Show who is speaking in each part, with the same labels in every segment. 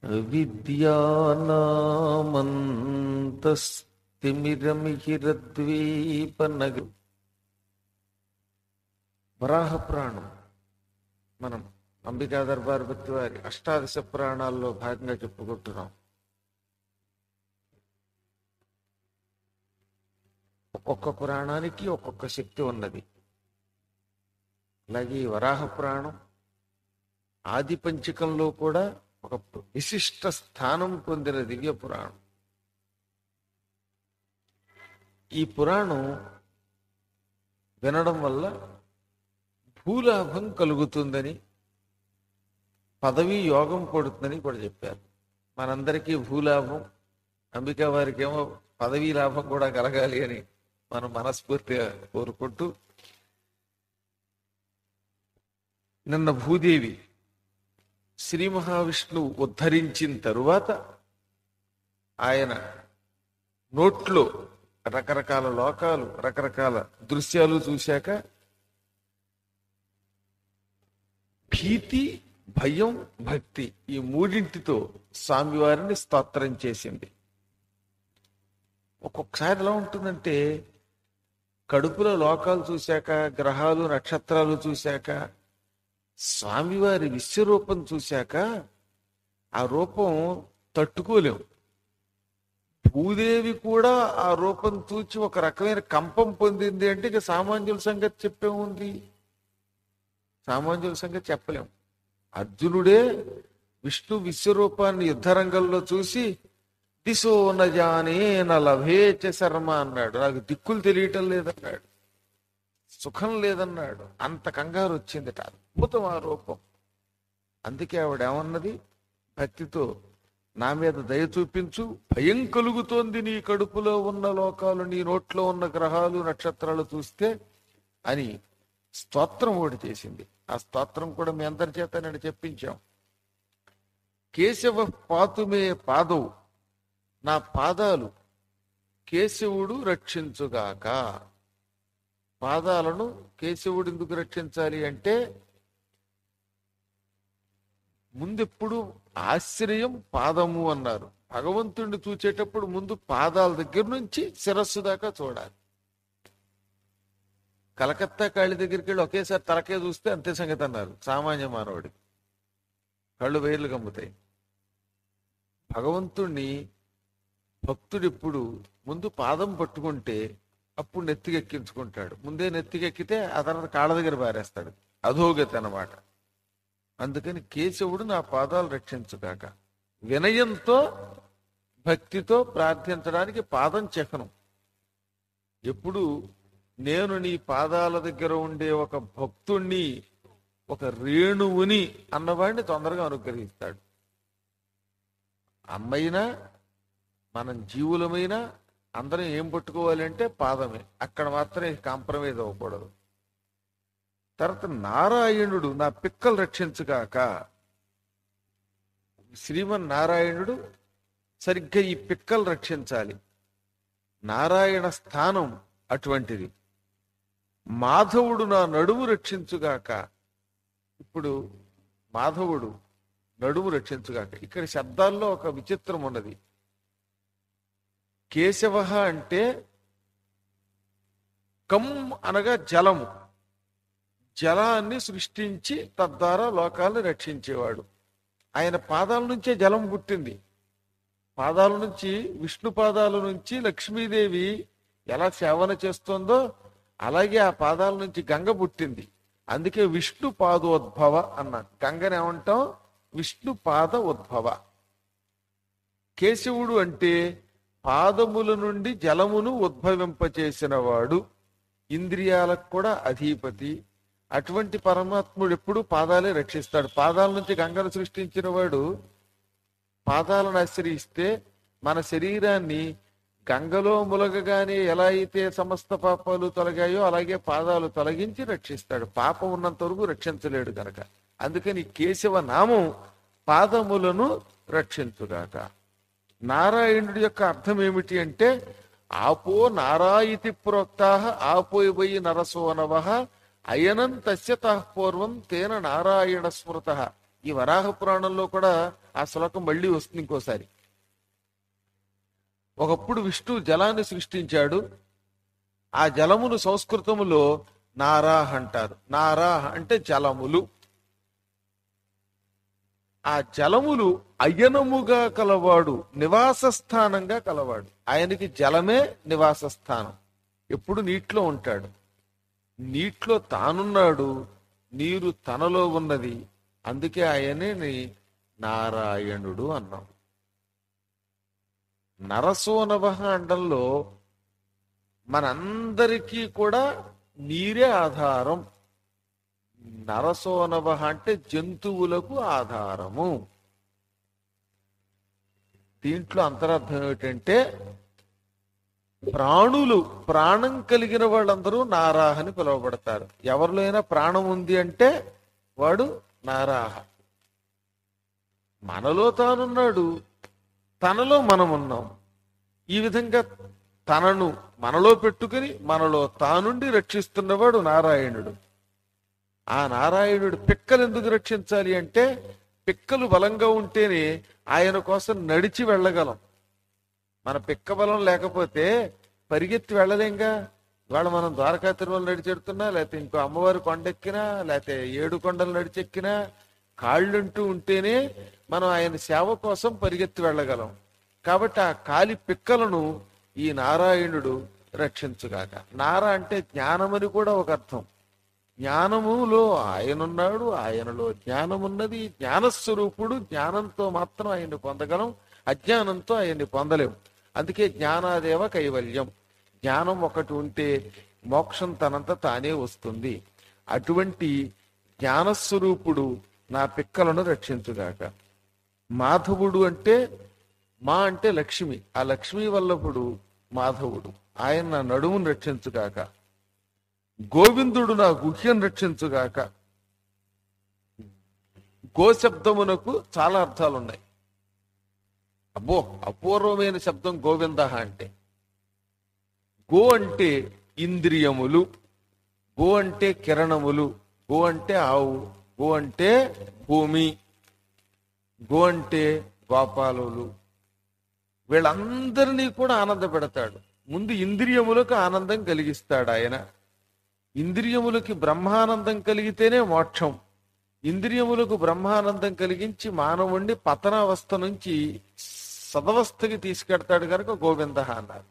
Speaker 1: విద్యానామంతస్తిమిరమిహిరద్వీపనగ వరాహ పురాణం మనం అంబికా దర్బార్ భక్తి వారి అష్టాదశ పురాణాల్లో భాగంగా చెప్పుకుంటున్నాం ఒక్కొక్క పురాణానికి ఒక్కొక్క శక్తి ఉన్నది అలాగే ఈ వరాహ పురాణం ఆది పంచకంలో కూడా ఒక విశిష్ట స్థానం పొందిన దివ్య పురాణం ఈ పురాణం వినడం వల్ల భూలాభం కలుగుతుందని పదవి యోగం పడుతుందని కూడా చెప్పారు మనందరికీ భూలాభం అంబికా వారికి ఏమో పదవీ లాభం కూడా కలగాలి అని మనం మనస్ఫూర్తిగా కోరుకుంటూ నిన్న భూదేవి శ్రీ మహావిష్ణువు ఉద్ధరించిన తరువాత ఆయన నోట్లో రకరకాల లోకాలు రకరకాల దృశ్యాలు చూశాక భీతి భయం భక్తి ఈ మూడింటితో స్వామివారిని స్తోత్రం చేసింది ఒక్కొక్కసారి ఎలా ఉంటుందంటే కడుపులో లోకాలు చూశాక గ్రహాలు నక్షత్రాలు చూశాక స్వామివారి విశ్వరూపం చూశాక ఆ రూపం తట్టుకోలేం భూదేవి కూడా ఆ రూపం చూచి ఒక రకమైన కంపం పొందింది అంటే ఇక సామాన్యుల సంగతి చెప్పే ఉంది సామాన్యుల సంగతి చెప్పలేం అర్జునుడే విష్ణు విశ్వరూపాన్ని యుద్ధరంగంలో చూసి దిశో నజానే నలభేచ శర్మ అన్నాడు నాకు దిక్కులు తెలియటం లేదన్నాడు సుఖం లేదన్నాడు అంత కంగారు వచ్చిందిట అద్భుతం ఆ రూపం అందుకే ఆవిడ ఏమన్నది భక్తితో నా మీద దయ చూపించు భయం కలుగుతోంది నీ కడుపులో ఉన్న లోకాలు నీ నోట్లో ఉన్న గ్రహాలు నక్షత్రాలు చూస్తే అని స్తోత్రం ఒకటి చేసింది ఆ స్తోత్రం కూడా మీ అందరి చేత నేను చెప్పించాం కేశవ పాతుమే పాదవు నా పాదాలు కేశవుడు రక్షించుగాక పాదాలను కేశవుడు ఎందుకు రక్షించాలి అంటే ముందెప్పుడు ఆశ్రయం పాదము అన్నారు భగవంతుడిని చూచేటప్పుడు ముందు పాదాల దగ్గర నుంచి శిరస్సు దాకా చూడాలి కలకత్తా కాళ్ళ దగ్గరికి వెళ్ళి ఒకేసారి తలకే చూస్తే అంతే సంగతి అన్నారు సామాన్య మానవుడికి కళ్ళు వేర్లు కమ్ముతాయి భగవంతుణ్ణి భక్తుడు ఎప్పుడు ముందు పాదం పట్టుకుంటే అప్పుడు నెత్తికెక్కించుకుంటాడు ముందే నెత్తికెక్కితే ఆ తర్వాత కాళ్ళ దగ్గర పారేస్తాడు అధోగతి అన్నమాట అందుకని కేశవుడు నా పాదాలు రక్షించుగాక వినయంతో భక్తితో ప్రార్థించడానికి పాదం చెక్కను ఎప్పుడు నేను నీ పాదాల దగ్గర ఉండే ఒక భక్తుణ్ణి ఒక రేణువుని అన్నవాడిని తొందరగా అనుగ్రహిస్తాడు అమ్మైనా మనం జీవులమైనా అందరం ఏం పట్టుకోవాలి అంటే పాదమే అక్కడ మాత్రమే కాంప్రమైజ్ అవ్వకూడదు తర్వాత నారాయణుడు నా పిక్కలు రక్షించుగాక శ్రీమన్ నారాయణుడు సరిగ్గా ఈ పిక్కలు రక్షించాలి నారాయణ స్థానం అటువంటిది మాధవుడు నా నడుము రక్షించుగాక ఇప్పుడు మాధవుడు నడుము రక్షించుగాక ఇక్కడ శబ్దాల్లో ఒక విచిత్రం ఉన్నది కేశవ అంటే కమ్ అనగా జలము జలాన్ని సృష్టించి తద్వారా లోకాలను రక్షించేవాడు ఆయన పాదాల నుంచే జలం పుట్టింది పాదాల నుంచి విష్ణు పాదాల నుంచి లక్ష్మీదేవి ఎలా సేవన చేస్తుందో అలాగే ఆ పాదాల నుంచి గంగ పుట్టింది అందుకే విష్ణు పాదోద్భవ అన్న గంగని ఏమంటాం విష్ణు పాద ఉద్భవ కేశవుడు అంటే పాదముల నుండి జలమును ఉద్భవింపచేసిన వాడు ఇంద్రియాలకు కూడా అధీపతి అటువంటి పరమాత్ముడు ఎప్పుడు పాదాలే రక్షిస్తాడు పాదాల నుంచి గంగను సృష్టించిన వాడు పాదాలను ఆశ్రయిస్తే మన శరీరాన్ని గంగలో ములగగానే ఎలా అయితే సమస్త పాపాలు తొలగాయో అలాగే పాదాలు తొలగించి రక్షిస్తాడు పాపం ఉన్నంత వరకు రక్షించలేడు గనక అందుకని కేశవ నామం పాదములను రక్షించుగాక నారాయణుడి యొక్క అర్థం ఏమిటి అంటే ఆపో నారాయితి ప్రోక్తా ఆపోయి నరసోనవ అయనం తస్యత పూర్వం తేన నారాయణ స్మృత ఈ వరాహ పురాణంలో కూడా ఆ శ్లోకం మళ్ళీ వస్తుంది ఇంకోసారి ఒకప్పుడు విష్ణు జలాన్ని సృష్టించాడు ఆ జలమును సంస్కృతములో నారాహ అంటారు నారాహ అంటే జలములు ఆ జలములు అయనముగా కలవాడు నివాస స్థానంగా కలవాడు ఆయనకి జలమే నివాస స్థానం ఎప్పుడు నీటిలో ఉంటాడు నీటిలో తానున్నాడు నీరు తనలో ఉన్నది అందుకే ఆయనని నారాయణుడు అన్నాం నరసోనవహ అండంలో మనందరికీ కూడా నీరే ఆధారం నరసోనవ అంటే జంతువులకు ఆధారము దీంట్లో అంతరార్థం ఏమిటంటే ప్రాణులు ప్రాణం కలిగిన వాళ్ళందరూ నారాహ అని పిలువబడతారు ఎవరిలో అయినా ప్రాణం ఉంది అంటే వాడు నారాహ మనలో తానున్నాడు తనలో మనం ఉన్నాం ఈ విధంగా తనను మనలో పెట్టుకుని మనలో తానుండి రక్షిస్తున్నవాడు నారాయణుడు ఆ నారాయణుడు పిక్కలు ఎందుకు రక్షించాలి అంటే పిక్కలు బలంగా ఉంటేనే ఆయన కోసం నడిచి వెళ్ళగలం మన పిక్క బలం లేకపోతే పరిగెత్తి వెళ్ళలేంగా ఇవాళ మనం ద్వారకా తిరుమల నడిచెడుతున్నా లేకపోతే ఇంకో అమ్మవారి కొండెక్కినా లేకపోతే ఏడు కొండలు నడిచెక్కినా కాళ్ళుంటూ ఉంటేనే మనం ఆయన సేవ కోసం పరిగెత్తి వెళ్ళగలం కాబట్టి ఆ కాలి పిక్కలను ఈ నారాయణుడు రక్షించుగాక నార అంటే జ్ఞానమని కూడా ఒక అర్థం జ్ఞానములో ఆయనున్నాడు ఆయనలో జ్ఞానమున్నది జ్ఞానస్వరూపుడు జ్ఞానంతో మాత్రం ఆయన్ని పొందగలం అజ్ఞానంతో ఆయన్ని పొందలేం అందుకే జ్ఞానాదేవ కైవల్యం జ్ఞానం ఒకటి ఉంటే మోక్షం తనంత తానే వస్తుంది అటువంటి జ్ఞానస్వరూపుడు నా పిక్కలను రక్షించుగాక మాధవుడు అంటే మా అంటే లక్ష్మి ఆ లక్ష్మీ వల్లభుడు మాధవుడు ఆయన నా నడుమును రక్షించుగాక గోవిందుడు నా గుహ్యం రక్షించుగాక గోశబ్దమునకు చాలా అర్థాలు ఉన్నాయి అబ్బో అపూర్వమైన శబ్దం గోవింద అంటే గో అంటే ఇంద్రియములు గో అంటే కిరణములు గో అంటే ఆవు గో అంటే భూమి గో అంటే గోపాలులు వీళ్ళందరినీ కూడా ఆనంద పెడతాడు ముందు ఇంద్రియములకు ఆనందం కలిగిస్తాడు ఆయన ఇంద్రియములకి బ్రహ్మానందం కలిగితేనే మోక్షం ఇంద్రియములకు బ్రహ్మానందం కలిగించి మానవుణ్ణి పతనావస్థ నుంచి సదవస్థకి తీసుకెడతాడు కనుక గోవింద అన్నారు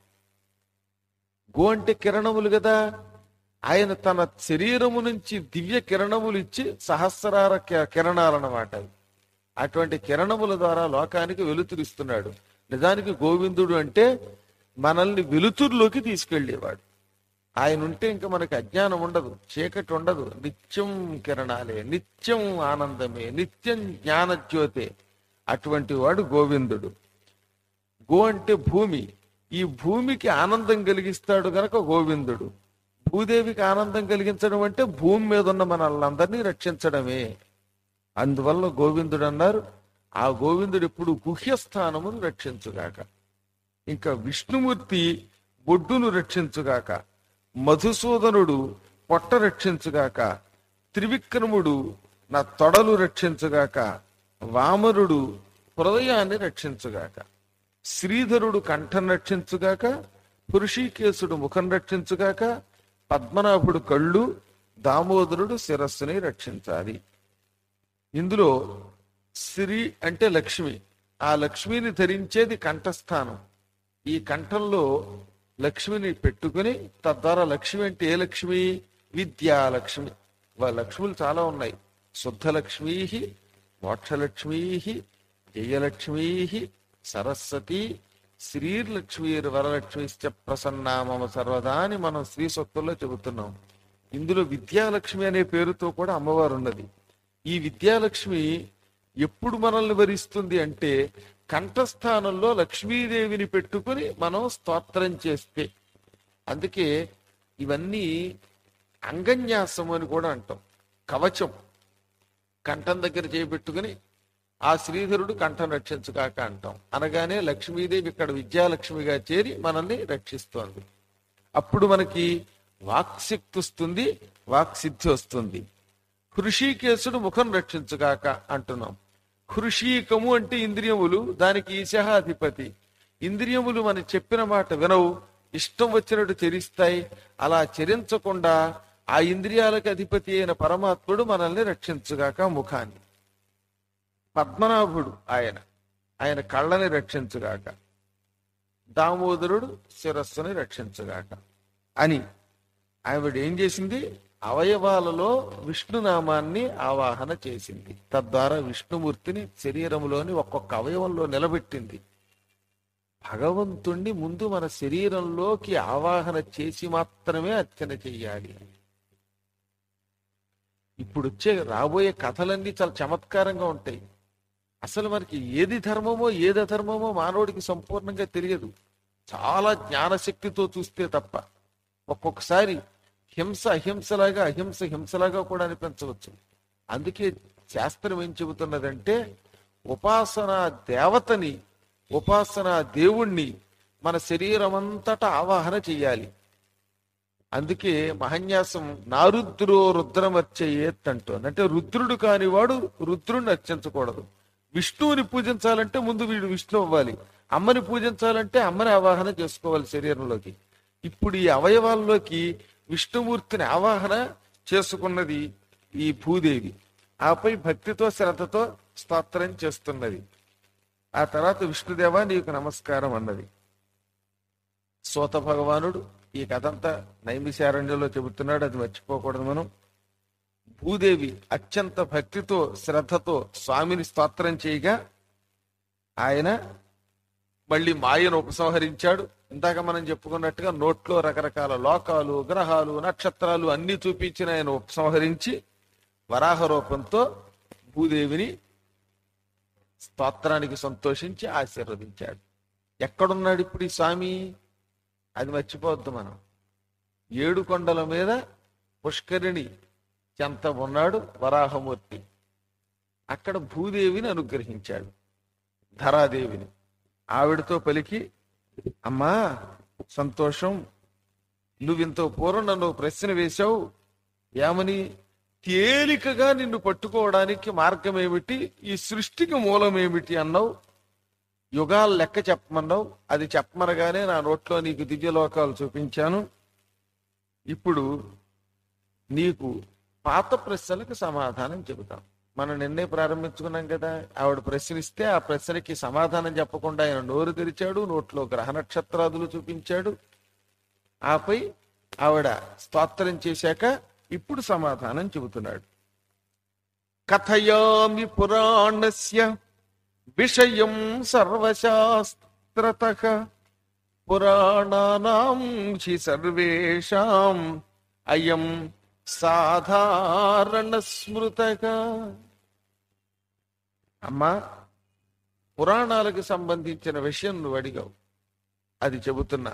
Speaker 1: గో అంటే కిరణములు కదా ఆయన తన శరీరము నుంచి దివ్య కిరణములు ఇచ్చి సహస్రార కి- కిరణాలన్నమాట అవి. అటువంటి కిరణముల ద్వారా లోకానికి వెలుతురిస్తున్నాడు నిజానికి గోవిందుడు అంటే మనల్ని వెలుతురులోకి తీసుకెళ్లేవాడు ఆయన ఉంటే ఇంకా మనకి అజ్ఞానం ఉండదు చీకటి ఉండదు నిత్యం కిరణాలే నిత్యం ఆనందమే నిత్యం జ్ఞానజ్యోతే అటువంటి వాడు గోవిందుడు గో అంటే భూమి ఈ భూమికి ఆనందం కలిగిస్తాడు గనక గోవిందుడు భూదేవికి ఆనందం కలిగించడం అంటే భూమి మీద ఉన్న మనల్ని రక్షించడమే అందువల్ల గోవిందుడు అన్నారు ఆ గోవిందుడు ఎప్పుడు గుహ్యస్థానమును రక్షించుగాక ఇంకా విష్ణుమూర్తి బొడ్డును రక్షించుగాక మధుసూదనుడు పొట్ట రక్షించుగాక త్రివిక్రముడు నా తొడలు రక్షించుగాక వామనుడు హృదయాన్ని రక్షించుగాక శ్రీధరుడు కంఠం రక్షించుగాక పురుషీకేశుడు ముఖం రక్షించుగాక పద్మనాభుడు కళ్ళు దామోదరుడు శిరస్సుని రక్షించాలి ఇందులో శ్రీ అంటే లక్ష్మి ఆ లక్ష్మిని ధరించేది కంఠస్థానం ఈ కంఠంలో లక్ష్మిని పెట్టుకుని తద్వారా లక్ష్మి అంటే ఏ లక్ష్మి విద్యాలక్ష్మి వా లక్ష్ములు చాలా ఉన్నాయి శుద్ధ లక్ష్మీ మోక్షలక్ష్మీ జయలక్ష్మీ సరస్వతి శ్రీలక్ష్మీర్ వరలక్ష్మిశ్చ ప్రసన్నా మమ సర్వదా అని మనం శ్రీ సూక్తుల్లో చెబుతున్నాం ఇందులో విద్యాలక్ష్మి అనే పేరుతో కూడా అమ్మవారు ఉన్నది ఈ విద్యాలక్ష్మి ఎప్పుడు మనల్ని వరిస్తుంది అంటే కంఠస్థానంలో లక్ష్మీదేవిని పెట్టుకుని మనం స్తోత్రం చేస్తే అందుకే ఇవన్నీ అంగన్యాసం అని కూడా అంటాం కవచం కంఠం దగ్గర చేపెట్టుకుని ఆ శ్రీధరుడు కంఠం రక్షించుగాక అంటాం అనగానే లక్ష్మీదేవి ఇక్కడ విద్యాలక్ష్మిగా చేరి మనల్ని రక్షిస్తోంది అప్పుడు మనకి వాక్శక్తి వస్తుంది వాక్సిద్ధి వస్తుంది హృషికేశుడు ముఖం రక్షించుగాక అంటున్నాం హృషీకము అంటే ఇంద్రియములు దానికి ఈశః అధిపతి ఇంద్రియములు మనం చెప్పిన మాట వినవు ఇష్టం వచ్చినట్టు చరిస్తాయి అలా చరించకుండా ఆ ఇంద్రియాలకు అధిపతి అయిన పరమాత్ముడు మనల్ని రక్షించుగాక ముఖాన్ని పద్మనాభుడు ఆయన ఆయన కళ్ళని రక్షించుగాక దామోదరుడు శిరస్సుని రక్షించుగాక అని ఆవిడ ఏం చేసింది అవయవాలలో విష్ణునామాన్ని ఆవాహన చేసింది తద్వారా విష్ణుమూర్తిని శరీరంలోని ఒక్కొక్క అవయవంలో నిలబెట్టింది భగవంతుణ్ణి ముందు మన శరీరంలోకి ఆవాహన చేసి మాత్రమే అర్చన చెయ్యాలి ఇప్పుడు వచ్చే రాబోయే కథలన్నీ చాలా చమత్కారంగా ఉంటాయి అసలు మనకి ఏది ధర్మమో ఏది అధర్మమో మానవుడికి సంపూర్ణంగా తెలియదు చాలా జ్ఞానశక్తితో చూస్తే తప్ప ఒక్కొక్కసారి హింస అహింసలాగా అహింస హింసలాగా కూడా అనిపించవచ్చు అందుకే శాస్త్రం ఏం చెబుతున్నదంటే ఉపాసన దేవతని ఉపాసన దేవుణ్ణి మన శరీరం అంతటా ఆవాహన చెయ్యాలి అందుకే మహన్యాసం నారుద్రో రుద్రమర్చయేత్ అంటోంది అంటే రుద్రుడు కానివాడు రుద్రుడిని అర్చించకూడదు విష్ణువుని పూజించాలంటే ముందు వీడు విష్ణు అవ్వాలి అమ్మని పూజించాలంటే అమ్మని ఆవాహన చేసుకోవాలి శరీరంలోకి ఇప్పుడు ఈ అవయవాల్లోకి విష్ణుమూర్తిని ఆవాహన చేసుకున్నది ఈ భూదేవి ఆపై భక్తితో శ్రద్ధతో స్తోత్రం చేస్తున్నది ఆ తర్వాత విష్ణుదేవ నీకు నమస్కారం అన్నది సోత భగవానుడు ఈ కథంతా నైమిశారణ్యంలో చెబుతున్నాడు అది మర్చిపోకూడదు మనం భూదేవి అత్యంత భక్తితో శ్రద్ధతో స్వామిని స్తోత్రం చేయగా ఆయన మళ్ళీ మాయను ఉపసంహరించాడు ఇందాక మనం చెప్పుకున్నట్టుగా నోట్లో రకరకాల లోకాలు గ్రహాలు నక్షత్రాలు అన్ని చూపించిన ఆయన ఉపసంహరించి వరాహ రూపంతో భూదేవిని స్తోత్రానికి సంతోషించి ఆశీర్వదించాడు ఎక్కడున్నాడు ఇప్పుడు ఈ స్వామి అది మర్చిపోవద్దు మనం ఏడు కొండల మీద పుష్కరిణి చెంత ఉన్నాడు వరాహమూర్తి అక్కడ భూదేవిని అనుగ్రహించాడు ధరాదేవిని ఆవిడతో పలికి అమ్మా సంతోషం నువ్వింత పూర్వం నన్ను ఒక ప్రశ్న వేశావు ఏమని తేలికగా నిన్ను పట్టుకోవడానికి మార్గం ఏమిటి ఈ సృష్టికి మూలం ఏమిటి అన్నావు యుగాల లెక్క చెప్పమన్నావు అది చెప్పమనగానే నా నోట్లో నీకు దివ్యలోకాలు చూపించాను ఇప్పుడు నీకు పాత ప్రశ్నలకు సమాధానం చెబుతాం మనం నిన్నే ప్రారంభించుకున్నాం కదా ఆవిడ ప్రశ్నిస్తే ఆ ప్రశ్నకి సమాధానం చెప్పకుండా ఆయన నోరు తెరిచాడు నోట్లో గ్రహ నక్షత్రాదులు చూపించాడు ఆపై ఆవిడ స్తోత్రం చేశాక ఇప్పుడు సమాధానం చెబుతున్నాడు కథయామి పురాణస్య విషయం సర్వశాస్త్రత పురాణానాం హి సర్వేషాం అయం సాధారణ స్మృతగా అమ్మా పురాణాలకు సంబంధించిన విషయం నువ్వు అడిగావు అది చెబుతున్నా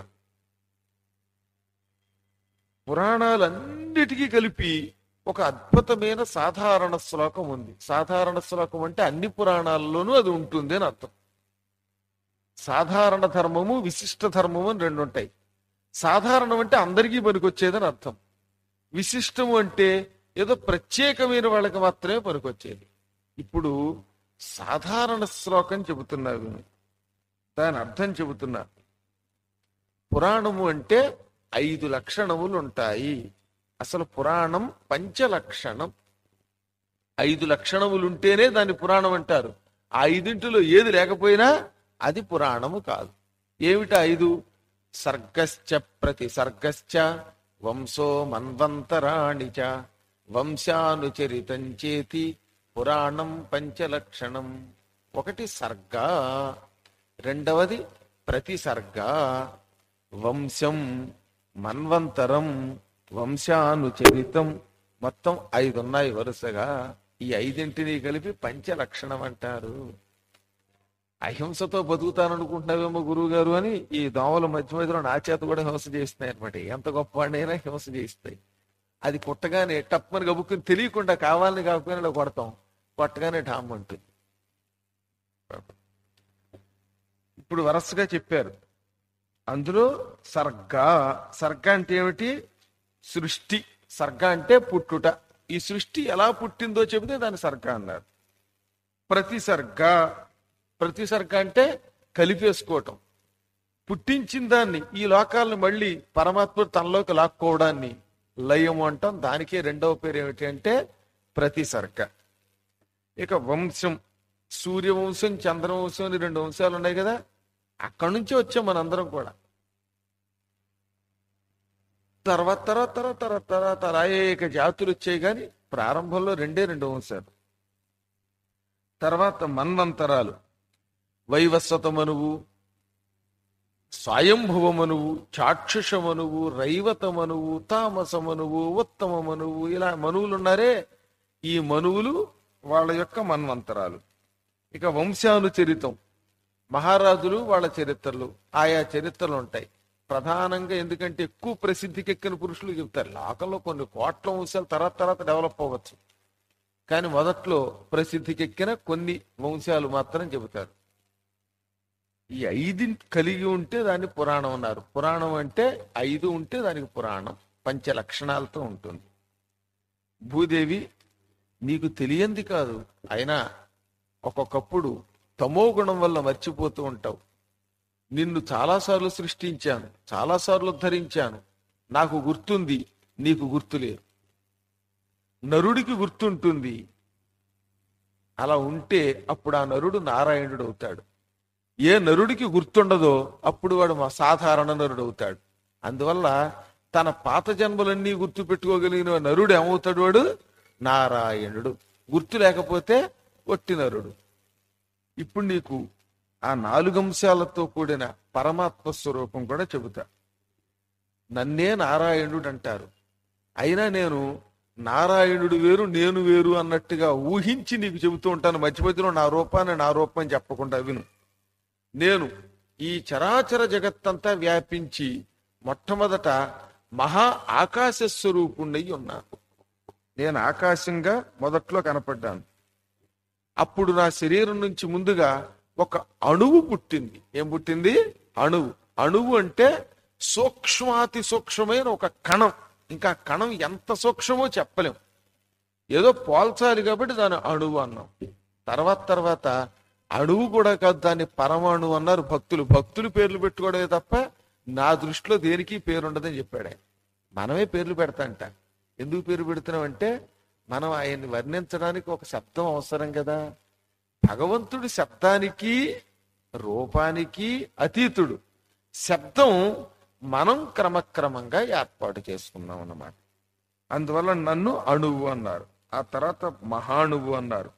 Speaker 1: పురాణాలన్నిటికీ కలిపి ఒక అద్భుతమైన సాధారణ శ్లోకం ఉంది సాధారణ శ్లోకం అంటే అన్ని పురాణాల్లోనూ అది ఉంటుంది అని అర్థం సాధారణ ధర్మము విశిష్ట ధర్మము అని రెండు ఉంటాయి సాధారణం అంటే అందరికీ పనికొచ్చేదని అర్థం విశిష్టము అంటే ఏదో ప్రత్యేకమైన వాళ్ళకి మాత్రమే పనికొచ్చేది ఇప్పుడు సాధారణ శ్లోకం చెబుతున్నారు దాని అర్థం చెబుతున్నా పురాణము అంటే ఐదు లక్షణములు ఉంటాయి అసలు పురాణం పంచలక్షణం ఐదు లక్షణములు ఉంటేనే దాన్ని పురాణం అంటారు ఆ ఐదింటిలో ఏది లేకపోయినా అది పురాణము కాదు ఏమిటి ఐదు సర్గశ్చ ప్రతి సర్గశ్చ వంశో మన్వంతరాణి చ వంశానుచరితం చేతి పురాణం పంచలక్షణం ఒకటి సర్గ రెండవది ప్రతి సర్గ వంశం మన్వంతరం వంశానుచరితం మొత్తం ఐదు ఉన్నాయి వరుసగా ఈ ఐదింటిని కలిపి పంచలక్షణం అంటారు అహింసతో బతుకుతాననుకుంటున్నావేమో గురువు గారు అని ఈ దోమల మధ్య మధ్యలో నా చేత కూడా హింస చేస్తున్నాయి అనమాట ఎంత గొప్ప వాడినైనా హింస చేస్తాయి అది కొట్టగానే టప్మని గబుక్కుని తెలియకుండా కావాలని కాకపోయినా ఇలా కొడతాం కొట్టగానే ఠామ్ ఉంటుంది ఇప్పుడు వరసగా చెప్పారు అందులో సర్గ సర్గ అంటే ఏమిటి సృష్టి సర్గ అంటే పుట్టుట ఈ సృష్టి ఎలా పుట్టిందో చెబితే దాని సర్గ అన్నారు ప్రతిసర్గ ప్రతిసర్గ అంటే కలిపేసుకోవటం పుట్టించిన దాన్ని ఈ లోకాలను మళ్ళీ పరమాత్ముడు తనలోకి లాక్కోవడాన్ని లయం అంటాం దానికే రెండవ పేరు ఏమిటి అంటే ప్రతిసర్గ ఇక వంశం సూర్యవంశం చంద్రవంశం అని రెండు వంశాలు ఉన్నాయి కదా అక్కడి నుంచి వచ్చాం మనందరం కూడా తర్వాత తర్వాత తర్వాత తర్వాత తర్వాత అనేక జాతులు వచ్చాయి కానీ ప్రారంభంలో రెండే రెండు వంశాలు తర్వాత మన్వంతరాలు వైవస్వత మనువు స్వయంభువ మనువు చాక్షుష మనువు రైవత మనువు తామస మనువు ఉత్తమ మనువు ఇలా మనువులు ఉన్నారే ఈ మనువులు వాళ్ళ యొక్క మన్వంతరాలు ఇక వంశానుచరితం మహారాజులు వాళ్ళ చరిత్రలు ఆయా చరిత్రలు ఉంటాయి ప్రధానంగా ఎందుకంటే ఎక్కువ ప్రసిద్ధికెక్కిన పురుషులు చెప్తారు లోకంలో కొన్ని కోట్ల వంశాలు తర్వాత తర్వాత డెవలప్ అవ్వచ్చు కానీ మొదట్లో ప్రసిద్ధికెక్కిన కొన్ని వంశాలు మాత్రం చెబుతారు ఈ ఐదు కలిగి ఉంటే దాన్ని పురాణం అన్నారు పురాణం అంటే ఐదు ఉంటే దానికి పురాణం పంచ లక్షణాలతో ఉంటుంది భూదేవి నీకు తెలియంది కాదు అయినా ఒక్కొక్కప్పుడు తమో గుణం వల్ల మర్చిపోతూ ఉంటావు నిన్ను చాలాసార్లు సృష్టించాను చాలాసార్లు ఉద్ధరించాను నాకు గుర్తుంది నీకు గుర్తులేదు నరుడికి గుర్తుంటుంది అలా ఉంటే అప్పుడు ఆ నరుడు నారాయణుడు అవుతాడు ఏ నరుడికి గుర్తుండదో అప్పుడు వాడు మా సాధారణ నరుడు అవుతాడు అందువల్ల తన పాత జన్మలన్నీ గుర్తు పెట్టుకోగలిగిన నరుడు ఏమవుతాడు వాడు నారాయణుడు గుర్తు లేకపోతే ఒట్టి నరుడు ఇప్పుడు నీకు ఆ నాలుగు అంశాలతో కూడిన పరమాత్మ స్వరూపం కూడా చెబుతా నన్నే నారాయణుడు అంటారు అయినా నేను నారాయణుడు వేరు నేను వేరు అన్నట్టుగా ఊహించి నీకు చెబుతూ ఉంటాను మధ్య మధ్యలో నా రూపాన్ని నా రూపం అని చెప్పకుండా విను నేను ఈ చరాచర జగత్తంతా వ్యాపించి మొట్టమొదట మహా ఆకాశ స్వరూపుణ్ణి ఉన్నాను నేను ఆకాశంగా మొదట్లో కనపడ్డాను అప్పుడు నా శరీరం నుంచి ముందుగా ఒక అణువు పుట్టింది ఏం పుట్టింది అణువు అణువు అంటే సూక్ష్మాతి సూక్ష్మమైన ఒక కణం ఇంకా కణం ఎంత సూక్ష్మమో చెప్పలేం ఏదో పోల్చాలి కాబట్టి దాని అణువు అన్నాం తర్వాత తర్వాత అణువు కూడా కాదు దాన్ని పరమాణువు అన్నారు భక్తులు భక్తులు పేర్లు పెట్టుకోవడమే తప్ప నా దృష్టిలో దేనికి పేరు ఉండదని చెప్పాడు ఆయన మనమే పేర్లు పెడతాంట ఎందుకు పేరు పెడుతున్నామంటే మనం ఆయన్ని వర్ణించడానికి ఒక శబ్దం అవసరం కదా భగవంతుడి శబ్దానికి రూపానికి అతీతుడు శబ్దం మనం క్రమక్రమంగా ఏర్పాటు చేసుకున్నాం అన్నమాట అందువల్ల నన్ను అణువు అన్నారు ఆ తర్వాత మహాణువు అన్నారు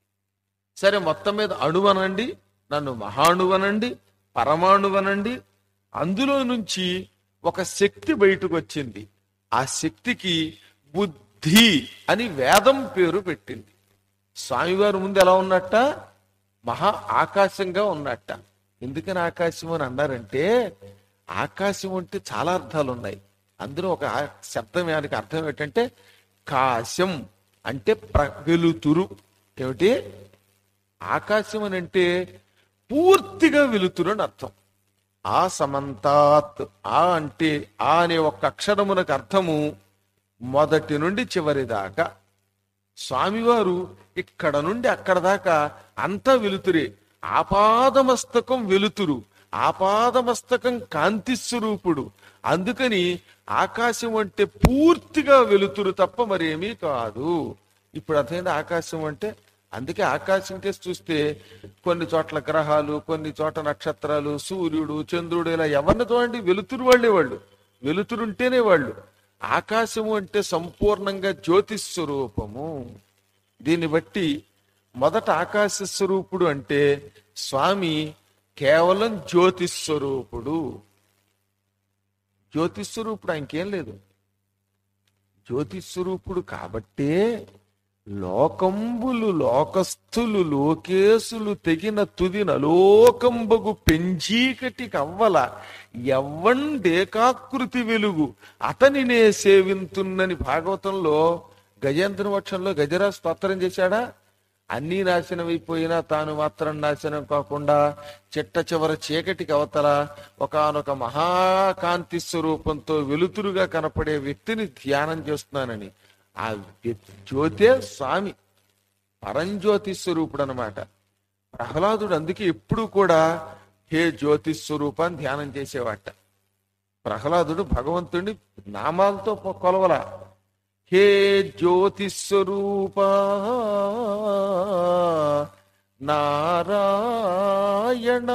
Speaker 1: సరే మొత్తం మీద అణువనండి నన్ను మహాణువనండి పరమాణువనండి అందులో నుంచి ఒక శక్తి బయటకు వచ్చింది ఆ శక్తికి బుద్ధి అని వేదం పేరు పెట్టింది స్వామివారి ముందు ఎలా ఉన్నట్ట మహా ఆకాశంగా ఉన్నట్ట ఎందుకని ఆకాశం అని అన్నారంటే ఆకాశం అంటే చాలా అర్థాలు ఉన్నాయి అందులో ఒక ఆ- శబ్దం దానికి అర్థం ఏంటంటే కాశం అంటే ప్ర వెలుతురు ఏమిటి ఆకాశం అని అంటే పూర్తిగా వెలుతురు అని అర్థం ఆ సమంతాత్ ఆ అంటే ఆ అనే ఒక్క అక్షరమునకు అర్థము మొదటి నుండి చివరి దాకా స్వామివారు ఇక్కడ నుండి అక్కడ దాకా అంతా వెలుతురే ఆపాదమస్తకం వెలుతురు ఆపాదమస్తకం కాంతి స్వరూపుడు అందుకని ఆకాశం అంటే పూర్తిగా వెలుతురు తప్ప మరేమీ కాదు ఇప్పుడు అర్థమైంది ఆకాశం అంటే అందుకే ఆకాశం కేసి చూస్తే కొన్ని చోట్ల గ్రహాలు కొన్ని చోట నక్షత్రాలు సూర్యుడు చంద్రుడు ఇలా ఎవరిని చూడండి వెలుతురు వాళ్ళే వాళ్ళు వెలుతురుంటేనే వాళ్ళు ఆకాశము అంటే సంపూర్ణంగా జ్యోతిష్ స్వరూపము దీన్ని బట్టి మొదట ఆకాశ స్వరూపుడు అంటే స్వామి కేవలం జ్యోతిష్ స్వరూపుడు జ్యోతిష్ స్వరూపుడు ఇంకేం లేదు జ్యోతిష్ స్వరూపుడు కాబట్టే లోకంబులు లోకస్థులు లోకేశులు తెగిన తుదిన లోకంబగు పెంచీకటి కవ్వల ఎవ్వండేకాకృతి వెలుగు అతనినే సేవింతున్నని భాగవతంలో గజేంద్ర వక్షంలో గజరాజ్ స్తోత్రం చేశాడా అన్నీ నాశనం అయిపోయినా తాను మాత్రం నాశనం కాకుండా చిట్ట చివర చీకటికి అవతల ఒకానొక మహాకాంతి స్వరూపంతో వెలుతురుగా కనపడే వ్యక్తిని ధ్యానం చేస్తున్నానని ఆ వ్యక్తి జ్యోతే స్వామి పరంజ్యోతి స్వరూపుడు అనమాట ప్రహ్లాదుడు అందుకే ఎప్పుడు కూడా హే జ్యోతి స్వరూపాన్ని ధ్యానం చేసేవాట ప్రహ్లాదుడు భగవంతుడిని నామాలతో పొ- కొలవల హే జ్యోతి స్వరూప నారాయణ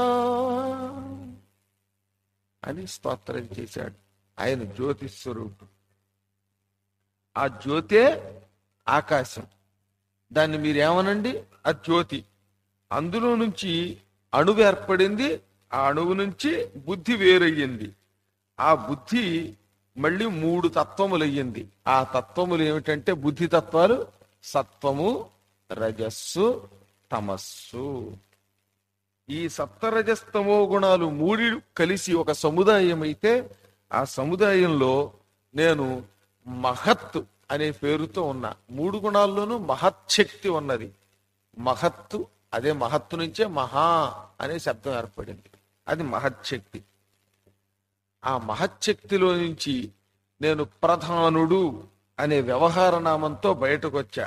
Speaker 1: అని స్తోత్రం చేశాడు ఆయన జ్యోతి స్వరూపుడు ఆ జ్యోతే ఆకాశం దాన్ని మీరు ఏమనండి ఆ జ్యోతి అందులో నుంచి అణువు ఏర్పడింది ఆ అణువు నుంచి బుద్ధి వేరయ్యింది ఆ బుద్ధి మళ్ళీ మూడు తత్వములు అయ్యింది ఆ తత్వములు ఏమిటంటే బుద్ధి తత్వాలు సత్వము రజస్సు తమస్సు ఈ సప్తరజస్తమో గుణాలు మూడి కలిసి ఒక సముదాయం అయితే ఆ సముదాయంలో నేను మహత్ అనే పేరుతో ఉన్నా మూడు గుణాల్లోనూ మహత్శక్తి ఉన్నది మహత్తు అదే మహత్తు నుంచే మహా అనే శబ్దం ఏర్పడింది అది మహత్శక్తి ఆ మహత్శక్తిలో నుంచి నేను ప్రధానుడు అనే వ్యవహార నామంతో బయటకు వచ్చా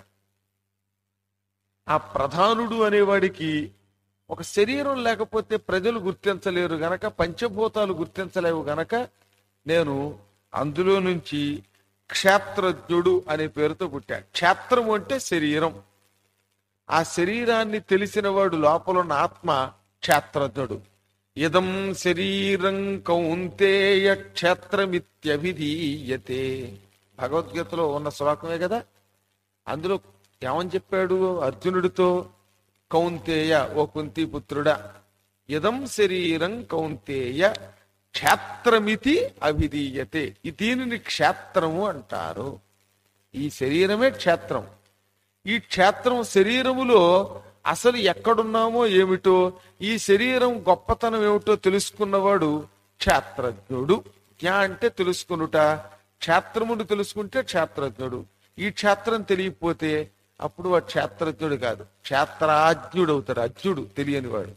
Speaker 1: ఆ ప్రధానుడు అనేవాడికి ఒక శరీరం లేకపోతే ప్రజలు గుర్తించలేరు గనక పంచభూతాలు గుర్తించలేవు గనక నేను అందులో నుంచి క్షేత్రజ్ఞుడు అనే పేరుతో పుట్టా క్షేత్రము అంటే శరీరం ఆ శరీరాన్ని తెలిసిన వాడు లోపల ఉన్న ఆత్మ క్షేత్రజ్ఞుడు ఇదం శరీరం కౌంతేయ క్షేత్రమిత్యభిధీయతే భగవద్గీతలో ఉన్న శ్లోకమే కదా అందులో ఏమని చెప్పాడు అర్జునుడితో కౌంతేయ ఓ కుంతి పుత్రుడా ఇదం శరీరం కౌంతేయ క్షేత్రమితి అభిధీయతే ఈ దీనిని క్షేత్రము అంటారు ఈ శరీరమే క్షేత్రం ఈ క్షేత్రం శరీరములో అసలు ఎక్కడున్నామో ఏమిటో ఈ శరీరం గొప్పతనం ఏమిటో తెలుసుకున్నవాడు క్షేత్రజ్ఞుడు జ్ఞా అంటే తెలుసుకునుట క్షేత్రమును తెలుసుకుంటే క్షేత్రజ్ఞుడు ఈ క్షేత్రం తెలియకపోతే అప్పుడు వాడు క్షేత్రజ్ఞుడు కాదు క్షేత్రాజ్ఞుడు అవుతాడు అజ్ఞుడు తెలియని వాడు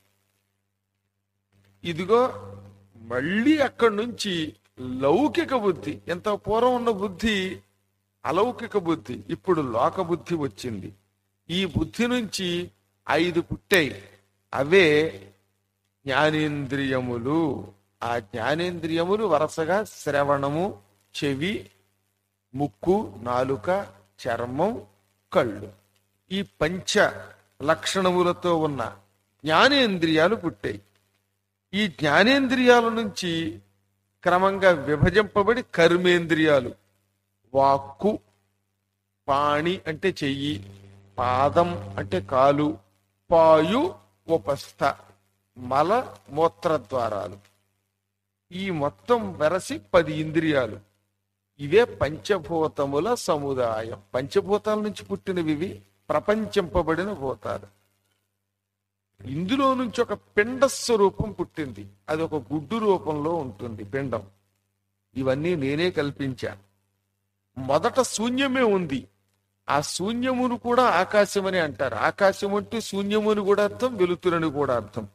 Speaker 1: ఇదిగో మళ్ళీ అక్కడి నుంచి లౌకిక బుద్ధి ఎంత పూర్వం ఉన్న బుద్ధి అలౌకిక బుద్ధి ఇప్పుడు లోక బుద్ధి వచ్చింది ఈ బుద్ధి నుంచి ఐదు పుట్టాయి అవే జ్ఞానేంద్రియములు ఆ జ్ఞానేంద్రియములు వరుసగా శ్రవణము చెవి ముక్కు నాలుక చర్మం కళ్ళు ఈ పంచ లక్షణములతో ఉన్న జ్ఞానేంద్రియాలు పుట్టాయి ఈ జ్ఞానేంద్రియాల నుంచి క్రమంగా విభజింపబడి కర్మేంద్రియాలు వాక్కు పాణి అంటే చెయ్యి పాదం అంటే కాలు పాయు ఉపస్థ మల మూత్ర ద్వారాలు ఈ మొత్తం వెరసి పది ఇంద్రియాలు ఇవే పంచభూతముల సముదాయం పంచభూతాల నుంచి పుట్టినవి ఇవి ప్రపంచింపబడిన భూతాలు ఇందులో నుంచి ఒక పిండ స్వరూపం పుట్టింది అది ఒక గుడ్డు రూపంలో ఉంటుంది పిండం ఇవన్నీ నేనే కల్పించా మొదట శూన్యమే ఉంది ఆ శూన్యమును కూడా ఆకాశమని అంటారు ఆకాశం అంటే శూన్యముని కూడా అర్థం వెలుతురని కూడా అర్థం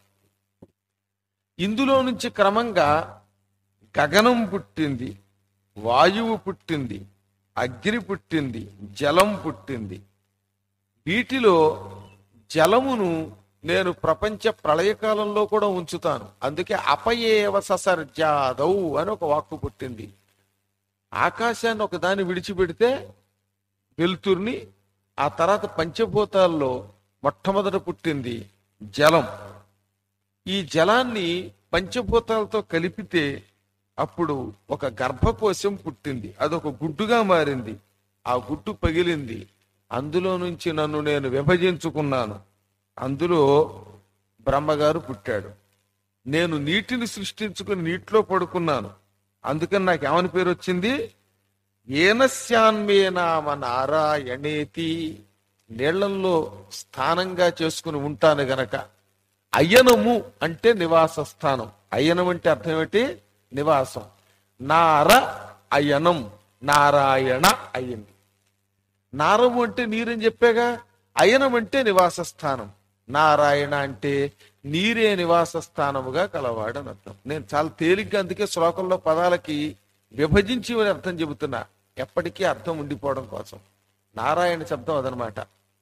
Speaker 1: ఇందులో నుంచి క్రమంగా గగనం పుట్టింది వాయువు పుట్టింది అగ్ని పుట్టింది జలం పుట్టింది వీటిలో జలమును నేను ప్రపంచ ప్రళయకాలంలో కూడా ఉంచుతాను అందుకే అపయేవ ససర్జాదౌ అని ఒక వాక్కు పుట్టింది ఆకాశాన్ని ఒకదాన్ని విడిచిపెడితే వెలుతుర్ని ఆ తర్వాత పంచభూతాల్లో మొట్టమొదట పుట్టింది జలం ఈ జలాన్ని పంచభూతాలతో కలిపితే అప్పుడు ఒక గర్భకోశం పుట్టింది అదొక గుడ్డుగా మారింది ఆ గుడ్డు పగిలింది అందులో నుంచి నన్ను నేను విభజించుకున్నాను అందులో బ్రహ్మగారు పుట్టాడు నేను నీటిని సృష్టించుకుని నీటిలో పడుకున్నాను అందుకని నాకు ఏమని పేరు వచ్చింది ఏనస్యాన్మే నామ నారాయణేతి నీళ్లల్లో స్థానంగా చేసుకుని ఉంటాను గనక అయ్యనము అంటే నివాస స్థానం అయ్యనం అంటే అర్థం ఏంటి నివాసం నార అయనం నారాయణ అయ్యింది నారము అంటే నీరని చెప్పాగా అయనం అంటే నివాస స్థానం నారాయణ అంటే నీరే నివాస స్థానముగా కలవాడని అర్థం నేను చాలా తేలిగ్గా అందుకే శ్లోకంలో పదాలకి విభజించి అని అర్థం చెబుతున్నా ఎప్పటికీ అర్థం ఉండిపోవడం కోసం నారాయణ శబ్దం అదనమాట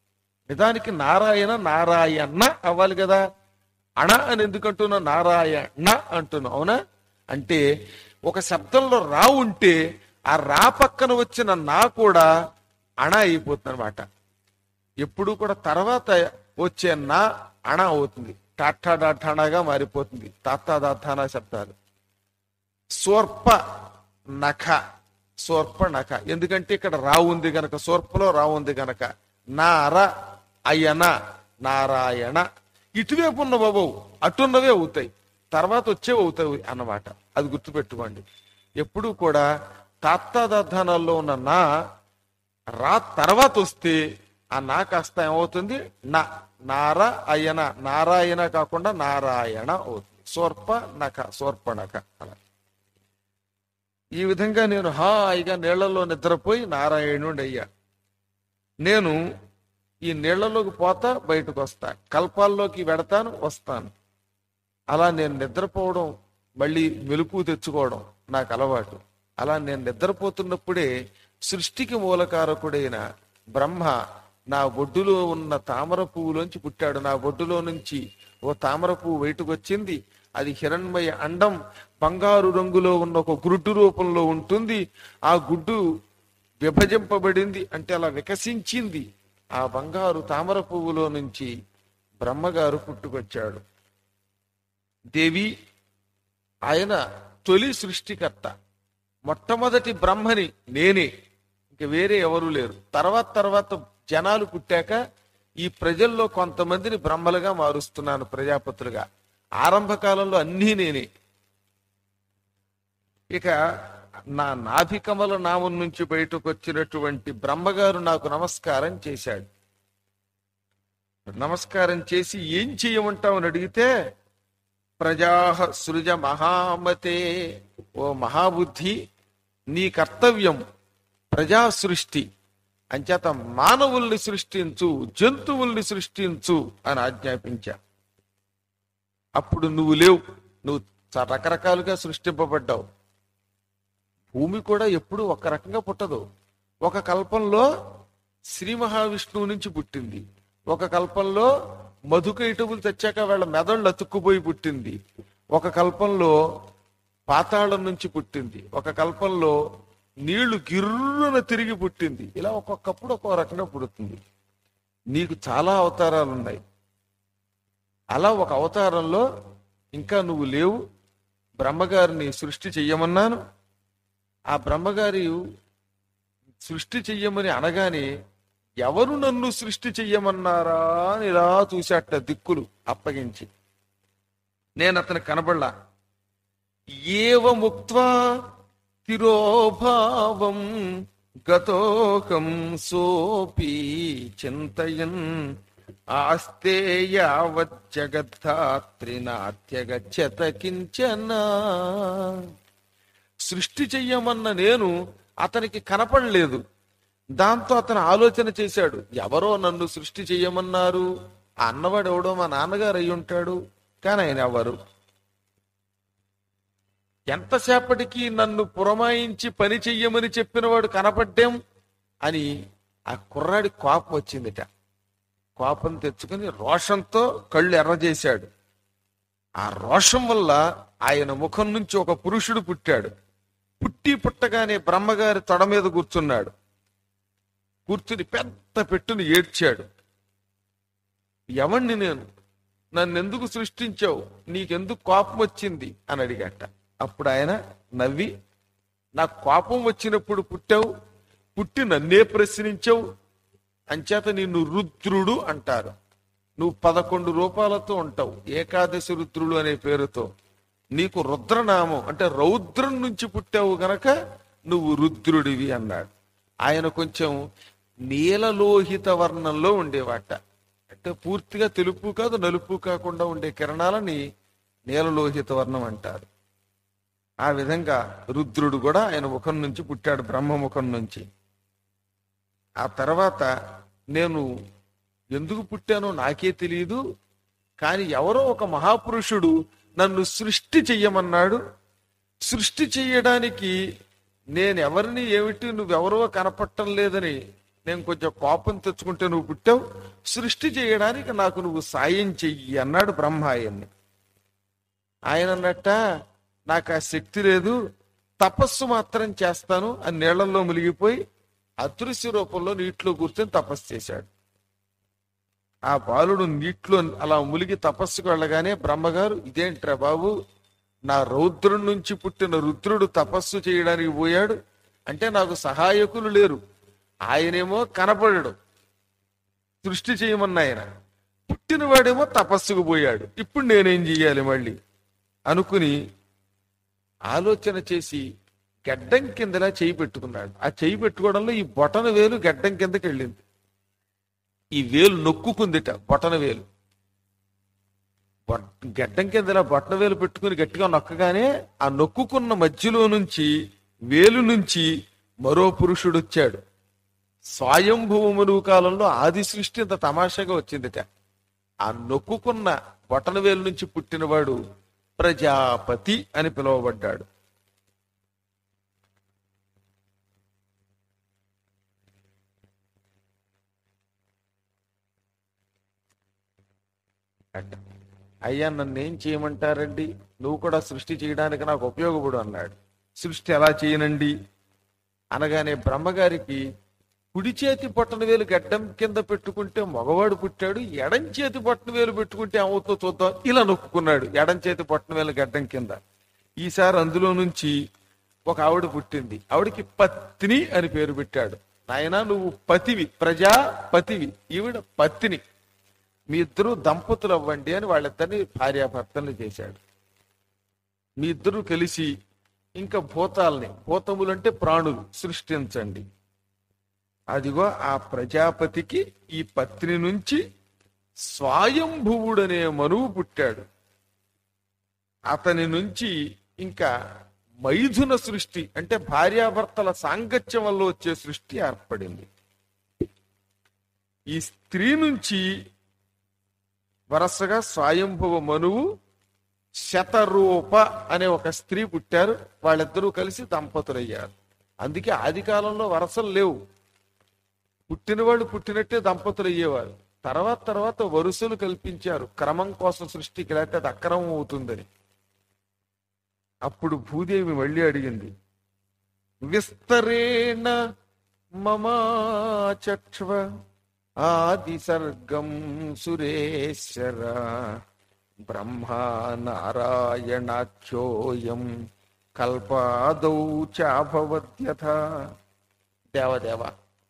Speaker 1: నిజానికి నారాయణ నారాయణ అవ్వాలి కదా అణ అని ఎందుకు అంటున్నావు నారాయణ అంటున్నావు అవునా అంటే ఒక శబ్దంలో రా ఉంటే ఆ రా పక్కన వచ్చిన నా కూడా అణ అయిపోతుంది అనమాట ఎప్పుడు కూడా తర్వాత వచ్చే నా అణ అవుతుంది టాటా డాఠానాగా మారిపోతుంది తాతా దాథానా శబ్దాలు సోర్ప నఖ సోర్ప నఖ ఎందుకంటే ఇక్కడ రా ఉంది గనక సోర్పలో రా ఉంది గనక నార అయ్యన నారాయణ ఇటువైపు ఉన్న బాబు అటున్నవే అవుతాయి తర్వాత వచ్చేవి అవుతాయి అన్నమాట అది గుర్తుపెట్టుకోండి ఎప్పుడు కూడా తాత్తాదార్థానాల్లో ఉన్న నా రా తర్వాత వస్తే ఆ నా కాస్త ఏమవుతుంది నా నార అయ్యన నారాయణ కాకుండా నారాయణ అవుతుంది సోర్ప నఖ సోర్ప నఖ అలా ఈ విధంగా నేను హాయిగా నీళ్లలో నిద్రపోయి నారాయణుడు అయ్యా నేను ఈ నీళ్లలోకి పోతా బయటకు వస్తా కల్పాల్లోకి వెడతాను వస్తాను అలా నేను నిద్రపోవడం మళ్ళీ మెలకు తెచ్చుకోవడం నాకు అలవాటు అలా నేను నిద్రపోతున్నప్పుడే సృష్టికి మూలకారకుడైన బ్రహ్మ నా ఒడ్డులో ఉన్న తామర పువ్వులోంచి పుట్టాడు నా ఒడ్డులో నుంచి ఓ తామర పువ్వు బయటకు వచ్చింది అది హిరణ్మయ అండం బంగారు రంగులో ఉన్న ఒక గుడ్డు రూపంలో ఉంటుంది ఆ గుడ్డు విభజింపబడింది అంటే అలా వికసించింది ఆ బంగారు తామర పువ్వులో నుంచి బ్రహ్మగారు పుట్టుకొచ్చాడు దేవి ఆయన తొలి సృష్టికర్త మొట్టమొదటి బ్రహ్మని నేనే ఇంక వేరే ఎవరు లేరు తర్వాత తర్వాత జనాలు పుట్టాక ఈ ప్రజల్లో కొంతమందిని బ్రహ్మలుగా మారుస్తున్నాను ప్రజాపతులుగా ఆరంభ కాలంలో అన్నీ నేనే ఇక నా నాభికమల నామం నుంచి బయటకు వచ్చినటువంటి బ్రహ్మగారు నాకు నమస్కారం చేశాడు నమస్కారం చేసి ఏం చేయమంటావని అడిగితే ప్రజాహ సృజ మహామతే ఓ మహాబుద్ధి నీ కర్తవ్యం ప్రజా సృష్టి అంచేత మానవుల్ని సృష్టించు జంతువుల్ని సృష్టించు అని ఆజ్ఞాపించా అప్పుడు నువ్వు లేవు నువ్వు చ- రకరకాలుగా సృష్టింపబడ్డావు భూమి కూడా ఎప్పుడు ఒక రకంగా పుట్టదు ఒక కల్పంలో శ్రీ మహావిష్ణువు నుంచి పుట్టింది ఒక కల్పంలో మధుకైటవులు తెచ్చాక వాళ్ళ మెదళ్ళు అతుక్కుపోయి పుట్టింది ఒక కల్పంలో పాతాళం నుంచి పుట్టింది ఒక కల్పంలో నీళ్లు గిర్రున తిరిగి పుట్టింది ఇలా ఒక్కొక్కప్పుడు ఒక్కో రకంగా పుడుతుంది నీకు చాలా అవతారాలు ఉన్నాయి అలా ఒక అవతారంలో ఇంకా నువ్వు లేవు బ్రహ్మగారిని సృష్టి చెయ్యమన్నాను ఆ బ్రహ్మగారి సృష్టి చెయ్యమని అనగానే ఎవరు నన్ను సృష్టి చెయ్యమన్నారా అని ఇలా చూశాట దిక్కులు అప్పగించి నేను అతను కనబడలా ఏవ ముక్త్వా తిరోభావం గతోకం సోపి చింతయన్ ఆస్తే యావజ్జగద్ధాత్రినాత్యగచ్చత కించన సృష్టి చెయ్యమన్న నేను అతనికి కనపడలేదు దాంతో అతను ఆలోచన చేశాడు ఎవరో నన్ను సృష్టి చెయ్యమన్నారు ఆ అన్నవాడు ఎవడో మా నాన్నగారు అయి ఉంటాడు కానీ ఆయన ఎవరు ఎంతసేపటికి నన్ను పురమాయించి పని చెయ్యమని చెప్పినవాడు కనపడ్డాం అని ఆ కుర్రాడి కోపం వచ్చిందిట కోపం తెచ్చుకుని రోషంతో కళ్ళు ఎర్రజేశాడు ఆ రోషం వల్ల ఆయన ముఖం నుంచి ఒక పురుషుడు పుట్టాడు పుట్టి పుట్టగానే బ్రహ్మగారి తొడ మీద కూర్చున్నాడు కూర్చుని పెద్ద పెట్టుని ఏడ్చాడు ఎవణ్ణి నేను నన్ను ఎందుకు సృష్టించావు నీకెందుకు కోపం వచ్చింది అని అడిగాట అప్పుడు ఆయన నవ్వి నాకు కోపం వచ్చినప్పుడు పుట్టావు పుట్టి నన్నే ప్రశ్నించావు అంచేత నిన్ను రుద్రుడు అంటారు నువ్వు పదకొండు రూపాలతో ఉంటావు ఏకాదశి రుద్రుడు అనే పేరుతో నీకు రుద్రనామం అంటే రౌద్రం నుంచి పుట్టావు గనక నువ్వు రుద్రుడివి అన్నాడు ఆయన కొంచెం నీలలోహిత వర్ణంలో ఉండేవాట అంటే పూర్తిగా తెలుపు కాదు నలుపు కాకుండా ఉండే కిరణాలని నీలలోహిత వర్ణం అంటారు ఆ విధంగా రుద్రుడు కూడా ఆయన ముఖం నుంచి పుట్టాడు బ్రహ్మ ముఖం నుంచి ఆ తర్వాత నేను ఎందుకు పుట్టానో నాకే తెలియదు కానీ ఎవరో ఒక మహాపురుషుడు నన్ను సృష్టి చెయ్యమన్నాడు సృష్టి చెయ్యడానికి నేను ఎవరిని ఏమిటి నువ్వెవరో కనపట్టం లేదని నేను కొంచెం కోపం తెచ్చుకుంటే నువ్వు పుట్టావు సృష్టి చేయడానికి నాకు నువ్వు సాయం చెయ్యి అన్నాడు బ్రహ్మ ఆయన్ని ఆయన అన్నట్ట నాకు ఆ శక్తి లేదు తపస్సు మాత్రం చేస్తాను అని నీళ్లలో మునిగిపోయి అదృశ్య రూపంలో నీటిలో కూర్చొని తపస్సు చేశాడు ఆ బాలుడు నీటిలో అలా ములిగి తపస్సుకు వెళ్ళగానే బ్రహ్మగారు ఇదేంట్రా బాబు నా రౌద్రం నుంచి పుట్టిన రుద్రుడు తపస్సు చేయడానికి పోయాడు అంటే నాకు సహాయకులు లేరు ఆయనేమో కనపడడు సృష్టి చేయమన్న ఆయన పుట్టినవాడేమో తపస్సుకు పోయాడు ఇప్పుడు నేనేం చెయ్యాలి మళ్ళీ అనుకుని ఆలోచన చేసి గడ్డం కిందలా చేయి పెట్టుకున్నాడు ఆ చేయి పెట్టుకోవడంలో ఈ బొటన వేలు గడ్డం కిందకి వెళ్ళింది ఈ వేలు నొక్కుకుందిట బొటన వేలు బొట్- గడ్డం కింద ఇలా బొట్టన వేలు పెట్టుకుని గట్టిగా నొక్కగానే ఆ నొక్కుకున్న మధ్యలో నుంచి వేలు నుంచి మరో పురుషుడు వచ్చాడు స్వయంభూమును కాలంలో ఆది సృష్టి ఇంత తమాషాగా వచ్చిందిట ఆ నొక్కుకున్న బొటన వేలు నుంచి పుట్టినవాడు ప్రజాపతి అని పిలువబడ్డాడు అడ్డ. అయ్యా నన్ను ఏం చేయమంటారండి నువ్వు కూడా సృష్టి చేయడానికి నాకు ఉపయోగపడు అన్నాడు సృష్టి ఎలా చేయనండి అనగానే బ్రహ్మగారికి కుడి చేతి పొట్టన వేలు గడ్డం కింద పెట్టుకుంటే మగవాడు పుట్టాడు ఎడం చేతి పొట్టన వేలు పెట్టుకుంటే ఏమవుతుందో చూద్దాం ఇలా నొక్కున్నాడు ఎడం చేతి పొట్టన వేలు గడ్డం కింద ఈసారి అందులో నుంచి ఒక ఆవిడ పుట్టింది ఆవిడకి పత్ని అని పేరు పెట్టాడు నాయన నువ్వు పతివి ప్రజా పతివి ఈవిడ పత్ని మీ ఇద్దరు దంపతులు అవ్వండి అని వాళ్ళిద్దరిని భార్యాభర్తల్ని చేశాడు మీ ఇద్దరు కలిసి ఇంకా భూతాల్ని భూతములు అంటే ప్రాణులు సృష్టించండి అదిగో ఆ ప్రజాపతికి ఈ పత్ని నుంచి స్వయంభువుడనే మనువు పుట్టాడు అతని నుంచి ఇంకా మైథున సృష్టి అంటే భార్యాభర్తల సాంగత్యం వల్ల వచ్చే సృష్టి ఏర్పడింది ఈ స్త్రీ నుంచి వరసగా స్వయంభువ మనువు శతరూప అనే ఒక స్త్రీ పుట్టారు వాళ్ళిద్దరూ కలిసి దంపతులయ్యారు అందుకే ఆది కాలంలో వరసలు లేవు పుట్టినవాళ్ళు పుట్టినట్టే దంపతులు అయ్యేవారు తర్వాత తర్వాత వరుసలు కల్పించారు క్రమం కోసం సృష్టికి లేకపోతే అది అక్రమం అవుతుందని అప్పుడు భూదేవి మళ్ళీ అడిగింది విస్తరేణ మమాచక్ష్వ ఆది సర్గం సురేశ్వర బ్రహ్మా నారాయణాఖ్యోయం కల్పాదౌ చాభవద్యథ దేవదేవ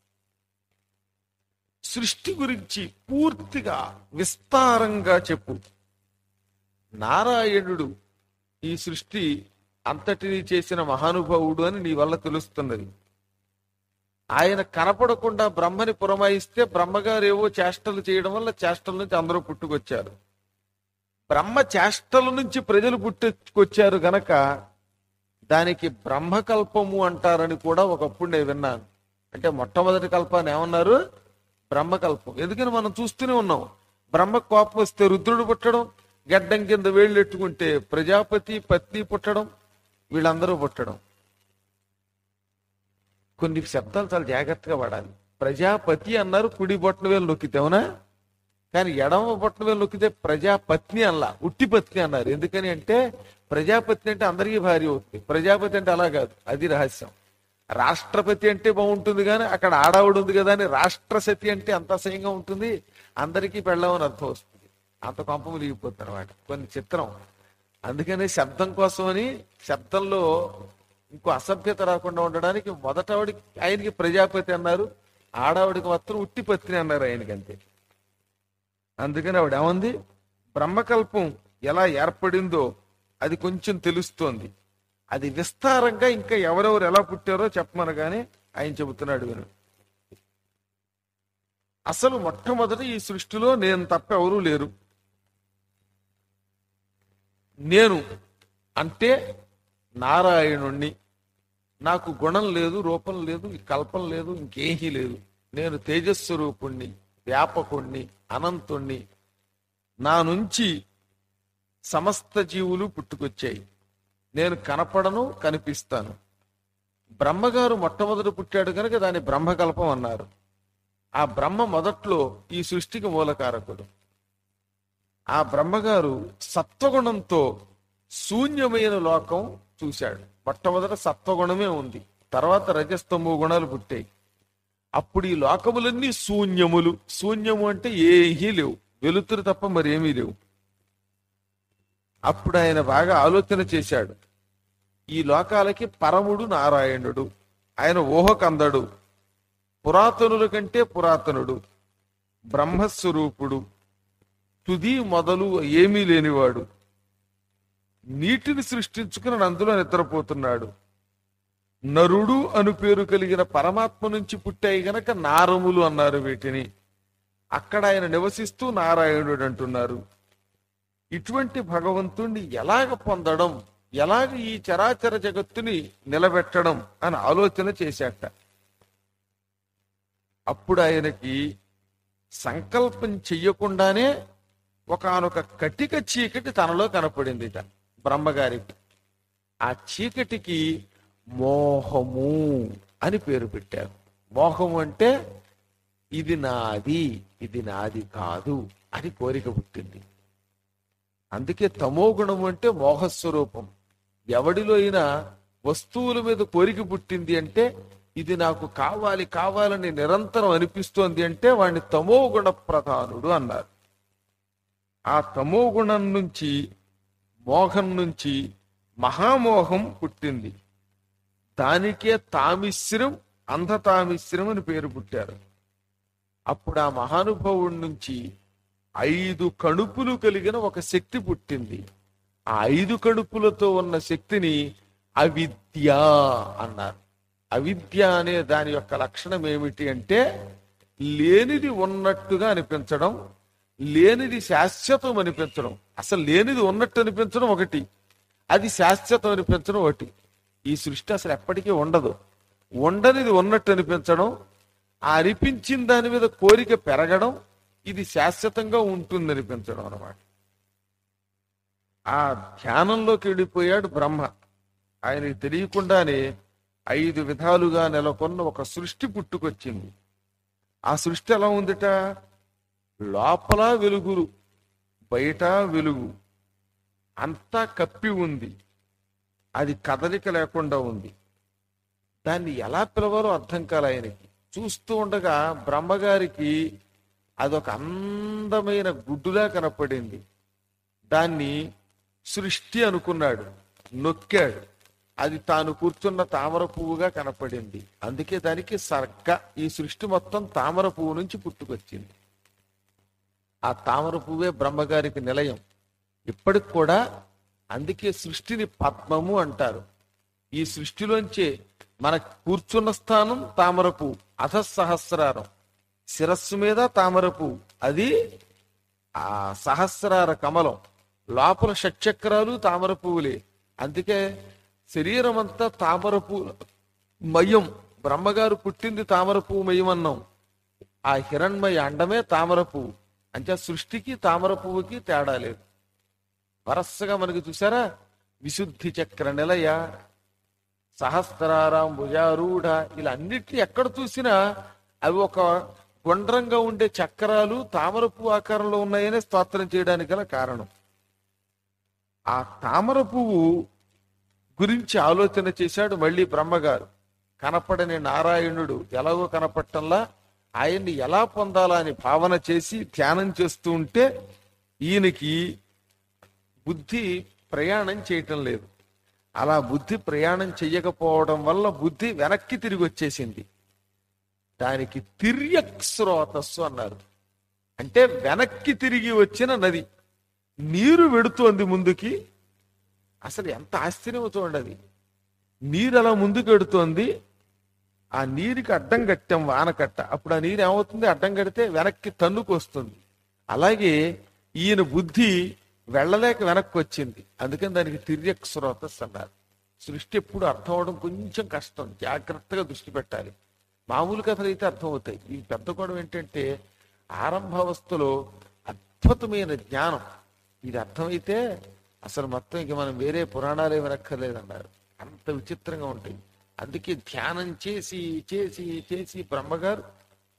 Speaker 1: సృష్టి గురించి పూర్తిగా విస్తారంగా చెప్పు నారాయణుడు ఈ సృష్టి అంతటిని చేసిన మహానుభావుడు అని నీ వల్ల తెలుస్తున్నది ఆయన కనపడకుండా బ్రహ్మని పురమాయిస్తే బ్రహ్మగారు ఏవో చేష్టలు చేయడం వల్ల చేష్టల నుంచి అందరూ పుట్టుకొచ్చారు బ్రహ్మ చేష్టల నుంచి ప్రజలు పుట్టుకొచ్చారు గనక దానికి బ్రహ్మకల్పము అంటారని కూడా ఒకప్పుడు నేను విన్నాను అంటే మొట్టమొదటి కల్పాన్ని ఏమన్నారు బ్రహ్మకల్పం ఎందుకని మనం చూస్తూనే ఉన్నాం బ్రహ్మ కోపం వస్తే రుద్రుడు పుట్టడం గడ్డం కింద వేళ్ళు ఎట్టుకుంటే ప్రజాపతి పత్ని పుట్టడం వీళ్ళందరూ పుట్టడం కొన్ని శబ్దాలు చాలా జాగ్రత్తగా వాడాలి ప్రజాపతి అన్నారు కుడి బొట్టన వేలు నొక్కితే అవునా కానీ ఎడమ బొట్టన వేలు నొక్కితే ప్రజాపత్ని అల్లా ఉట్టి పత్ని అన్నారు ఎందుకని అంటే ప్రజాపతి అంటే అందరికీ భార్య అవుతుంది ప్రజాపతి అంటే అలా కాదు అది రహస్యం రాష్ట్రపతి అంటే బాగుంటుంది కానీ అక్కడ ఆడావిడ ఉంది కదా అని రాష్ట్రసతి అంటే అంత అసహ్యంగా ఉంటుంది అందరికీ పెళ్ళమని అర్థం వస్తుంది అంత కొంప మునిగిపోతుంది అనమాట కొన్ని చిత్రం అందుకని శబ్దం కోసమని శబ్దంలో ఇంకో అసభ్యత రాకుండా ఉండడానికి మొదట ఆవిడకి ఆయనకి ప్రజాపతి అన్నారు ఆడావిడికి మాత్రం ఉట్టి పత్ని అన్నారు ఆయనకి అంతే అందుకని ఆవిడ ఏమంది బ్రహ్మకల్పం ఎలా ఏర్పడిందో అది కొంచెం తెలుస్తోంది అది విస్తారంగా ఇంకా ఎవరెవరు ఎలా పుట్టారో చెప్పమనగానే ఆయన చెబుతున్నాడు విను అసలు మొట్టమొదట ఈ సృష్టిలో నేను తప్ప ఎవరూ లేరు నేను అంటే నారాయణుణ్ణి నాకు గుణం లేదు రూపం లేదు ఈ కల్పం లేదు ఇంకేమీ లేదు నేను తేజస్వరూపుణ్ణి వ్యాపకుణ్ణి అనంతుణ్ణి నా నుంచి సమస్త జీవులు పుట్టుకొచ్చాయి నేను కనపడను కనిపిస్తాను బ్రహ్మగారు మొట్టమొదటి పుట్టాడు కనుక దాన్ని బ్రహ్మకల్పం అన్నారు ఆ బ్రహ్మ మొదట్లో ఈ సృష్టికి మూలకారకుడు ఆ బ్రహ్మగారు సత్వగుణంతో శూన్యమైన లోకం చూశాడు మొట్టమొదట సత్వగుణమే ఉంది తర్వాత రజస్తమో గుణాలు పుట్టాయి అప్పుడు ఈ లోకములన్నీ శూన్యములు శూన్యము అంటే ఏమీ లేవు వెలుతురు తప్ప మరేమీ లేవు అప్పుడు ఆయన బాగా ఆలోచన చేశాడు ఈ లోకాలకి పరముడు నారాయణుడు ఆయన ఊహకందడు పురాతనుల కంటే పురాతనుడు బ్రహ్మస్వరూపుడు తుది మొదలు ఏమీ లేనివాడు నీటిని సృష్టించుకుని అందులో నిద్రపోతున్నాడు నరుడు అను పేరు కలిగిన పరమాత్మ నుంచి పుట్టాయి గనక నారములు అన్నారు వీటిని అక్కడ ఆయన నివసిస్తూ నారాయణుడు అంటున్నారు ఇటువంటి భగవంతుణ్ణి ఎలాగ పొందడం ఎలాగ ఈ చరాచర జగత్తుని నిలబెట్టడం అని ఆలోచన చేశాట అప్పుడు ఆయనకి సంకల్పం చెయ్యకుండానే ఒకనొక కటిక చీకటి తనలో కనపడిందిట బ్రహ్మగారికి ఆ చీకటికి మోహము అని పేరు పెట్టారు మోహము అంటే ఇది నాది ఇది నాది కాదు అని కోరిక పుట్టింది అందుకే తమో గుణం అంటే మోహస్వరూపం ఎవడిలో అయినా వస్తువుల మీద కోరిక పుట్టింది అంటే ఇది నాకు కావాలి కావాలని నిరంతరం అనిపిస్తోంది అంటే వాడిని తమో గుణ ప్రధానుడు అన్నారు ఆ తమో గుణం నుంచి మోహం నుంచి మహామోహం పుట్టింది దానికే తామిశ్రం అంధతామిశ్రం అని పేరు పుట్టారు అప్పుడు ఆ మహానుభావుడి నుంచి ఐదు కణుపులు కలిగిన ఒక శక్తి పుట్టింది ఆ ఐదు కడుపులతో ఉన్న శక్తిని అవిద్య అన్నారు అవిద్య అనే దాని యొక్క లక్షణం ఏమిటి అంటే లేనిది ఉన్నట్టుగా అనిపించడం లేనిది శాశ్వతం అనిపించడం అసలు లేనిది ఉన్నట్టు అనిపించడం ఒకటి అది శాశ్వతం అనిపించడం ఒకటి ఈ సృష్టి అసలు ఎప్పటికీ ఉండదు ఉండనిది ఉన్నట్టు అనిపించడం ఆ అనిపించిన దాని మీద కోరిక పెరగడం ఇది శాశ్వతంగా ఉంటుంది అనిపించడం అనమాట ఆ ధ్యానంలోకి వెళ్ళిపోయాడు బ్రహ్మ ఆయనకి తెలియకుండానే ఐదు విధాలుగా నెలకొన్న ఒక సృష్టి పుట్టుకొచ్చింది ఆ సృష్టి ఎలా ఉందిట లోపల వెలుగురు బయట వెలుగు అంతా కప్పి ఉంది అది కదలిక లేకుండా ఉంది దాన్ని ఎలా పిలవాలో అర్థం కాలే ఆయనకి చూస్తూ ఉండగా బ్రహ్మగారికి అదొక అందమైన గుడ్డులా కనపడింది దాన్ని సృష్టి అనుకున్నాడు నొక్కాడు అది తాను కూర్చున్న తామర పువ్వుగా కనపడింది అందుకే దానికి సర్గ ఈ సృష్టి మొత్తం తామర పువ్వు నుంచి పుట్టుకొచ్చింది ఆ తామర పువ్వే బ్రహ్మగారికి నిలయం ఇప్పటికి కూడా అందుకే సృష్టిని పద్మము అంటారు ఈ సృష్టిలోంచే మన కూర్చున్న స్థానం తామర పువ్వు అధ సహస్రారం శిరస్సు మీద తామర పువ్వు అది ఆ సహస్రార కమలం లోపల షట్చక్రాలు తామర పువ్వులే అందుకే శరీరం అంతా తామర పువ్వు మయం బ్రహ్మగారు పుట్టింది తామర పువ్వు మయం అన్నాం ఆ హిరణ్మయ అండమే తామర పువ్వు అంటే సృష్టికి తామర పువ్వుకి తేడా లేదు వరసగా మనకి చూసారా విశుద్ధి చక్ర నిలయ సహస్రారాం భుజారూఢ ఇలా అన్నిటిని ఎక్కడ చూసినా అవి ఒక గుండ్రంగా ఉండే చక్రాలు తామర పువ్వు ఆకారంలో ఉన్నాయనే స్తోత్రం చేయడానికి గల కారణం ఆ తామర పువ్వు గురించి ఆలోచన చేశాడు మళ్ళీ బ్రహ్మగారు కనపడని నారాయణుడు ఎలాగో కనపడటంలా ఆయన్ని ఎలా పొందాలా అని భావన చేసి ధ్యానం చేస్తూ ఉంటే ఈయనకి బుద్ధి ప్రయాణం చేయటం లేదు అలా బుద్ధి ప్రయాణం చెయ్యకపోవడం వల్ల బుద్ధి వెనక్కి తిరిగి వచ్చేసింది దానికి తిర్యక్ స్రోతస్సు అన్నారు అంటే వెనక్కి తిరిగి వచ్చిన నది నీరు వెడుతోంది ముందుకి అసలు ఎంత ఆశ్చర్యమో చూడండి అది నీరు అలా ముందుకు వెడుతోంది ఆ నీరుకి అడ్డం కట్టాం వానకట్ట అప్పుడు ఆ నీరు ఏమవుతుంది అడ్డం కడితే వెనక్కి తన్నుకు వస్తుంది అలాగే ఈయన బుద్ధి వెళ్ళలేక వెనక్కి వచ్చింది అందుకని దానికి తిర్యక్ స్రోతస్ అన్నారు సృష్టి ఎప్పుడు అర్థం అవడం కొంచెం కష్టం జాగ్రత్తగా దృష్టి పెట్టాలి మామూలు కథలు అయితే అర్థమవుతాయి ఈ పెద్ద గొడవ ఏంటంటే ఆరంభావస్థలో అద్భుతమైన జ్ఞానం ఇది అర్థమైతే అసలు మొత్తం ఇక మనం వేరే పురాణాలే వినక్కర్లేదన్నారు అంత విచిత్రంగా ఉంటాయి అందుకే ధ్యానం చేసి చేసి చేసి బ్రహ్మగారు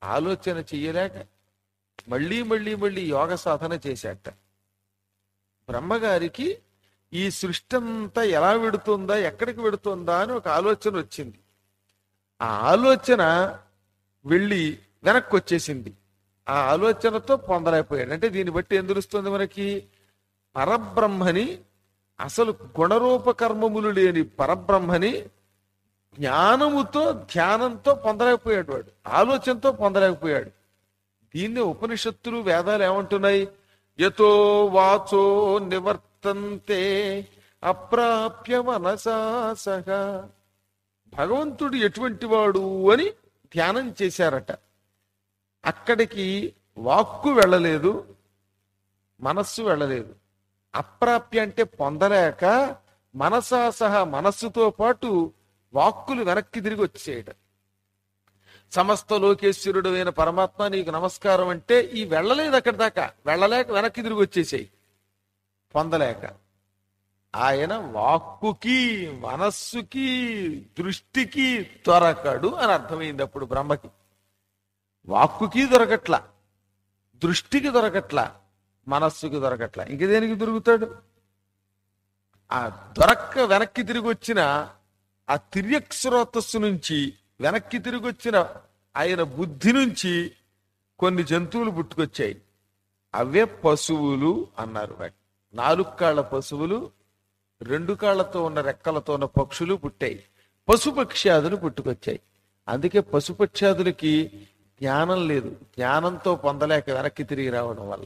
Speaker 1: ఆలోచన చెయ్యలేక మళ్ళీ మళ్ళీ మళ్ళీ యోగ సాధన చేశాట బ్రహ్మగారికి ఈ సృష్టి అంతా ఎలా వెడుతుందా ఎక్కడికి వెడుతుందా అని ఒక ఆలోచన వచ్చింది ఆ ఆలోచన వెళ్ళి వెనక్కి వచ్చేసింది ఆ ఆలోచనతో పొందలేకపోయాడు అంటే దీన్ని బట్టి ఏం తెలుస్తుంది మనకి పరబ్రహ్మని అసలు గుణరూప కర్మములు లేని పరబ్రహ్మని జ్ఞానముతో ధ్యానంతో పొందలేకపోయాడు వాడు ఆలోచనతో పొందలేకపోయాడు దీన్ని ఉపనిషత్తులు వేదాలు ఏమంటున్నాయి యతో వాచో నివర్తంతే అప్రాప్య మనసా సహా భగవంతుడు ఎటువంటి వాడు అని ధ్యానం చేశారట అక్కడికి వాక్కు వెళ్ళలేదు మనస్సు వెళ్ళలేదు అప్రాప్య అంటే పొందలేక మనసా సహా మనస్సుతో పాటు వాక్కులు వెనక్కి తిరిగి వచ్చేయడం సమస్త లోకేశ్వరుడు అయిన పరమాత్మ నీకు నమస్కారం అంటే ఈ వెళ్ళలేదు అక్కడి దాకా వెళ్ళలేక వెనక్కి తిరిగి వచ్చేసాయి పొందలేక ఆయన వాక్కుకి మనస్సుకి దృష్టికి దొరకడు అని అర్థమైంది అప్పుడు బ్రహ్మకి వాక్కుకి దొరకట్లా దృష్టికి దొరకట్లా మనస్సుకి దొరకట్లా ఇంక దేనికి దొరుకుతాడు ఆ దొరక్క వెనక్కి తిరిగి వచ్చిన ఆ తిర్యక్స్రోతస్సు నుంచి వెనక్కి తిరిగి వచ్చిన ఆయన బుద్ధి నుంచి కొన్ని జంతువులు పుట్టుకొచ్చాయి అవే పశువులు అన్నారు వాటి నాలుగు కాళ్ళ పశువులు రెండు కాళ్ళతో ఉన్న రెక్కలతో ఉన్న పక్షులు పుట్టాయి పశుపక్ష్యాదులు పుట్టుకొచ్చాయి అందుకే పశుపక్ష్యాదులకి జ్ఞానం లేదు జ్ఞానంతో పొందలేక వెనక్కి తిరిగి రావడం వల్ల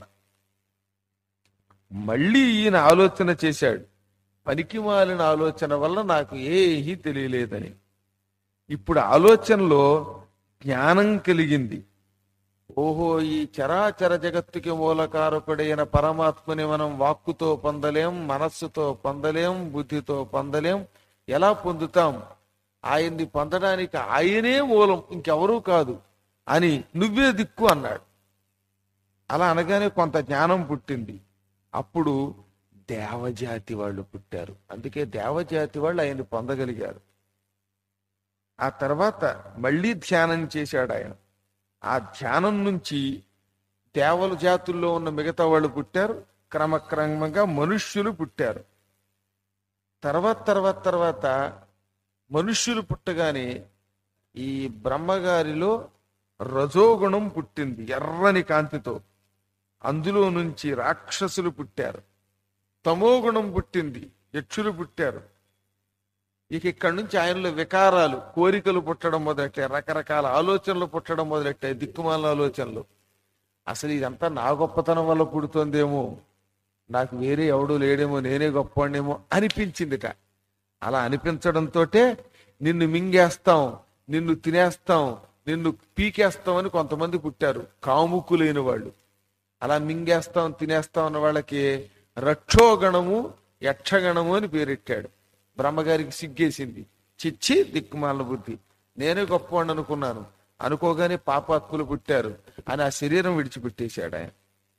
Speaker 1: మళ్ళీ ఈయన ఆలోచన చేశాడు పనికి మాలిన ఆలోచన వల్ల నాకు ఏహీ తెలియలేదని ఇప్పుడు ఆలోచనలో జ్ఞానం కలిగింది ఓహో ఈ చరాచర జగత్తుకి మూలకారకుడైన పరమాత్మని మనం వాక్కుతో పొందలేం మనస్సుతో పొందలేం బుద్ధితో పొందలేం ఎలా పొందుతాం ఆయన్ని పొందడానికి ఆయనే మూలం ఇంకెవరూ కాదు అని నువ్వే దిక్కు అన్నాడు అలా అనగానే కొంత జ్ఞానం పుట్టింది అప్పుడు దేవజాతి వాళ్ళు పుట్టారు అందుకే దేవజాతి వాళ్ళు ఆయన్ని పొందగలిగారు ఆ తర్వాత మళ్ళీ ధ్యానం చేశాడు ఆయన ఆ ధ్యానం నుంచి దేవల జాతుల్లో ఉన్న మిగతా వాళ్ళు పుట్టారు క్రమక్రమంగా మనుష్యులు పుట్టారు తర్వాత తర్వాత తర్వాత మనుష్యులు పుట్టగానే ఈ బ్రహ్మగారిలో రజోగుణం పుట్టింది ఎర్రని కాంతితో అందులో నుంచి రాక్షసులు పుట్టారు తమోగుణం పుట్టింది యక్షులు పుట్టారు ఇక ఇక్కడి నుంచి ఆయనలో వికారాలు కోరికలు పుట్టడం మొదలెట్టాయి రకరకాల ఆలోచనలు పుట్టడం మొదలెట్టాయి దిక్కుమాల ఆలోచనలు అసలు ఇదంతా నా గొప్పతనం వల్ల పుడుతోందేమో నాకు వేరే ఎవడు లేడేమో నేనే గొప్పవాడినేమో అనిపించిందిట అలా అనిపించడంతో నిన్ను మింగేస్తాం నిన్ను తినేస్తాం నిన్ను పీకేస్తాం అని కొంతమంది పుట్టారు కాముకులైన వాళ్ళు అలా మింగేస్తాం తినేస్తాం అన్న వాళ్ళకి రక్షోగణము యక్షగణము అని పేరెట్టాడు బ్రహ్మగారికి సిగ్గేసింది చిచ్చి దిక్కుమాల బుద్ధి నేనే గొప్పవాడిని అనుకున్నాను అనుకోగానే పాపాత్ములు పుట్టారు అని ఆ శరీరం విడిచిపెట్టేశాడు ఆయన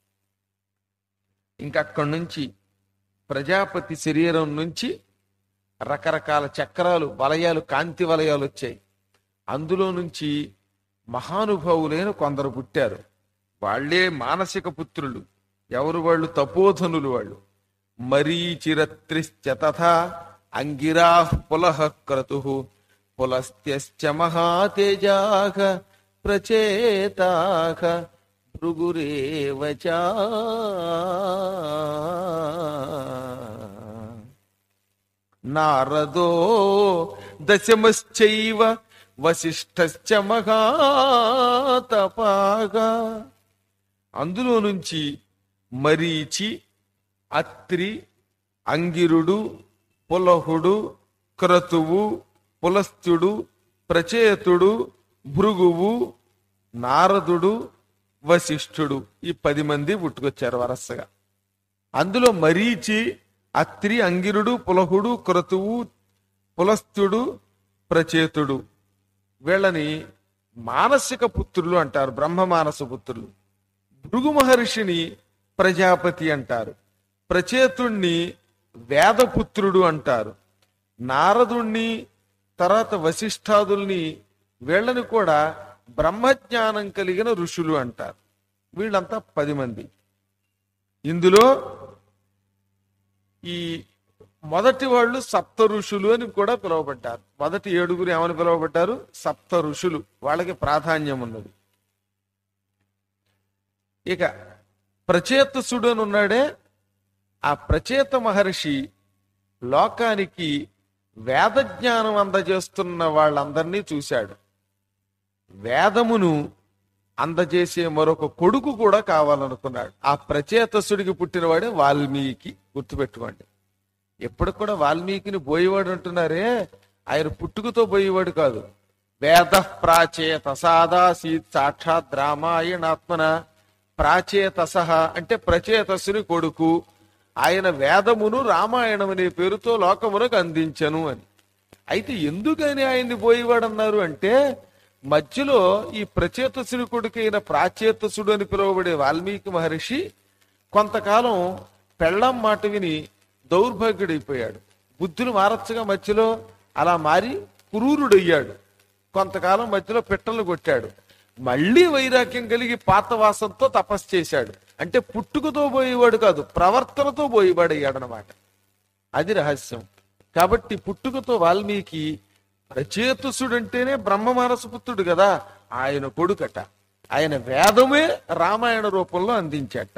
Speaker 1: ఇంకక్కడి నుంచి ప్రజాపతి శరీరం నుంచి రకరకాల చక్రాలు వలయాలు కాంతి వలయాలు వచ్చాయి అందులో నుంచి మహానుభావులైన కొందరు పుట్టారు వాళ్ళే మానసిక పుత్రులు ఎవరు వాళ్ళు తపోధనులు వాళ్ళు మరీచిరత్రిశ్చ తథా అంగిరా పులః క్రతు పులస్త్యశ్చ మహాతేజాః ప్రచేతాః భృగురేవ చ నారదో దశమశ్చైవ వశిష్ఠశ్చ మహాతపాగా అందులో నుంచి మరీచి అత్రి అంగిరుడు పులహుడు క్రతువు పులస్త్యుడు ప్రచేతుడు భృగువు నారదుడు వశిష్ఠుడు ఈ పది మంది పుట్టుకొచ్చారు వరసగా అందులో మరీచి అత్రి అంగిరుడు పులహుడు క్రతువు పులస్త్యుడు ప్రచేతుడు వీళ్ళని మానసిక పుత్రులు అంటారు బ్రహ్మ మానస పుత్రులు భృగు మహర్షిని ప్రజాపతి అంటారు ప్రచేతుణ్ణి వేదపుత్రుడు అంటారు నారదుణ్ణి తర్వాత వశిష్ఠాదుల్ని వీళ్ళని కూడా బ్రహ్మజ్ఞానం కలిగిన ఋషులు అంటారు వీళ్ళంతా పది మంది ఇందులో ఈ మొదటి వాళ్ళు సప్త ఋషులు అని కూడా పిలువబడ్డారు మొదటి ఏడుగురు ఏమని పిలువబడ్డారు సప్త ఋషులు వాళ్ళకి ప్రాధాన్యం ఉన్నది ఇక ప్రచేతసుడు అని ఉన్నాడే ఆ ప్రచేత మహర్షి లోకానికి వేద జ్ఞానం అందజేస్తున్న వాళ్ళందరినీ చూశాడు వేదమును అందజేసే మరొక కొడుకు కూడా కావాలనుకున్నాడు ఆ ప్రచేతసుడికి పుట్టినవాడే వాల్మీకి గుర్తుపెట్టుకోండి ఎప్పుడు కూడా వాల్మీకిని పోయేవాడు అంటున్నారే ఆయన పుట్టుకతో పోయేవాడు కాదు వేద ప్రాచేత సాదాసీత్ సాక్షాత్ రామాయణాత్మన ప్రాచేత సహ అంటే ప్రచేతసుని కొడుకు ఆయన వేదమును రామాయణం అనే పేరుతో లోకమునకు అందించను అని అయితే ఎందుకని ఆయన్ని పోయేవాడన్నారు అంటే మధ్యలో ఈ ప్రచేతసుని కొడుకైన ప్రాచేతసుడు అని పిలువబడే వాల్మీకి మహర్షి కొంతకాలం పెళ్ళం మాట విని దౌర్భాగ్యుడైపోయాడు బుద్ధులు మారచ్చగా మధ్యలో అలా మారి క్రూరుడయ్యాడు కొంతకాలం మధ్యలో పిట్టలు కొట్టాడు మళ్ళీ వైరాగ్యం కలిగి పాత వాసంతో తపస్సు చేశాడు అంటే పుట్టుకతో పోయేవాడు కాదు ప్రవర్తనతో పోయేవాడు అయ్యాడనమాట అది రహస్యం కాబట్టి పుట్టుకతో వాల్మీకి ప్రచేతుసుడంటేనే బ్రహ్మ మానసపుత్రుడు కదా ఆయన కొడుకట ఆయన వేదమే రామాయణ రూపంలో అందించాట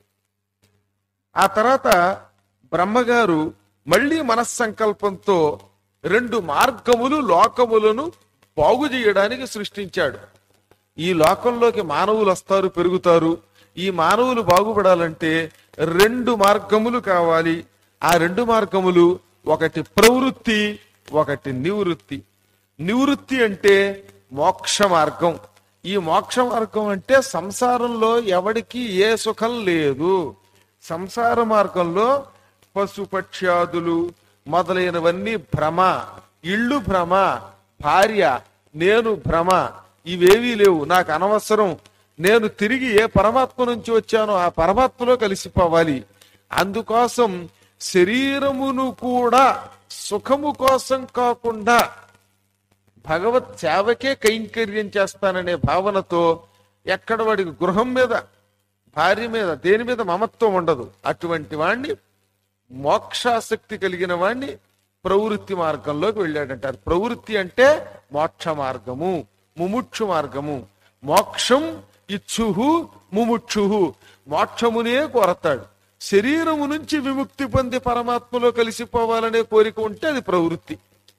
Speaker 1: ఆ తర్వాత బ్రహ్మగారు మళ్ళీ మనస్సంకల్పంతో రెండు మార్గములు లోకములను బాగు చేయడానికి సృష్టించాడు ఈ లోకంలోకి మానవులు వస్తారు పెరుగుతారు ఈ మానవులు బాగుపడాలంటే రెండు మార్గములు కావాలి ఆ రెండు మార్గములు ఒకటి ప్రవృత్తి ఒకటి నివృత్తి నివృత్తి అంటే మోక్ష మార్గం ఈ మోక్ష మార్గం అంటే సంసారంలో ఎవడికి ఏ సుఖం లేదు సంసార మార్గంలో పశుపక్ష్యాదులు మొదలైనవన్నీ భ్రమ ఇళ్ళు భ్రమ భార్య నేను భ్రమ ఇవేవీ లేవు నాకు అనవసరం నేను తిరిగి ఏ పరమాత్మ నుంచి వచ్చానో ఆ పరమాత్మలో కలిసిపోవాలి అందుకోసం శరీరమును కూడా సుఖము కోసం కాకుండా భగవత్ సేవకే కైంకర్యం చేస్తాననే భావనతో ఎక్కడ వాడికి గృహం మీద భార్య మీద దేని మీద మమత్వం ఉండదు అటువంటి వాణ్ణి మోక్షాసక్తి కలిగిన వాణ్ణి ప్రవృత్తి మార్గంలోకి వెళ్ళాడంటారు ప్రవృత్తి అంటే మోక్ష మార్గము ముముక్షు మార్గము మోక్షం ఇచ్చుహు ముముక్షుహు మోక్షమునే కోరతాడు శరీరము నుంచి విముక్తి పొంది పరమాత్మలో కలిసిపోవాలనే కోరిక ఉంటే అది ప్రవృత్తి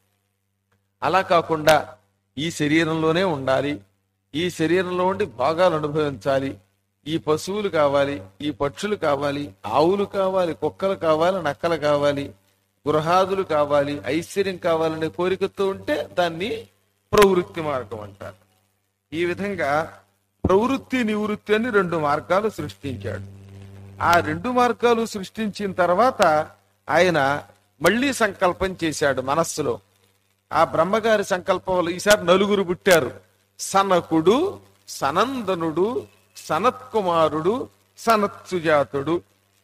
Speaker 1: అలా కాకుండా ఈ శరీరంలోనే ఉండాలి ఈ శరీరంలో ఉండి భోగాలు అనుభవించాలి ఈ పశువులు కావాలి ఈ పక్షులు కావాలి ఆవులు కావాలి కుక్కలు కావాలి నక్కలు కావాలి గృహాదులు కావాలి ఐశ్వర్యం కావాలనే కోరికతో ఉంటే దాన్ని ప్రవృత్తి మార్గం అంటారు ఈ విధంగా ప్రవృత్తి నివృత్తి అని రెండు మార్గాలు సృష్టించాడు ఆ రెండు మార్గాలు సృష్టించిన తర్వాత ఆయన మళ్ళీ సంకల్పం చేశాడు మనస్సులో ఆ బ్రహ్మగారి సంకల్పం వల్ల ఈసారి నలుగురు పుట్టారు సనకుడు సనందనుడు సనత్కుమారుడు సనత్సుజాతుడు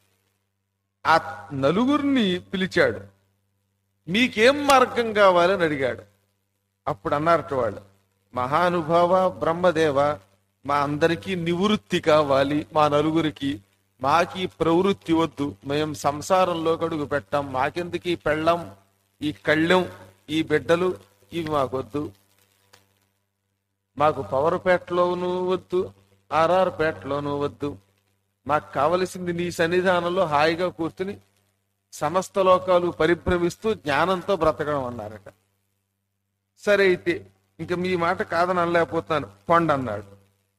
Speaker 1: ఆ నలుగురిని పిలిచాడు మీకేం మార్గం కావాలని అడిగాడు అప్పుడు అన్నారట వాళ్ళు మహానుభావ బ్రహ్మదేవ మా అందరికీ నివృత్తి కావాలి మా నలుగురికి మాకి ప్రవృత్తి వద్దు మేము సంసారంలో అడుగు పెట్టాం మాకెందుకు ఈ పెళ్ళం ఈ కళ్ళెం ఈ బిడ్డలు ఇవి మాకొద్దు మాకు పవర్పేటలోనూ వద్దు ఆర్ఆర్ పేటలోనూ వద్దు మాకు కావలసింది నీ సన్నిధానంలో హాయిగా కూర్చుని సమస్త లోకాలు పరిభ్రమిస్తూ జ్ఞానంతో బ్రతకడం అన్నారట సరే అయితే ఇంక మీ మాట కాదని అనలేకపోతాను కొండ అన్నాడు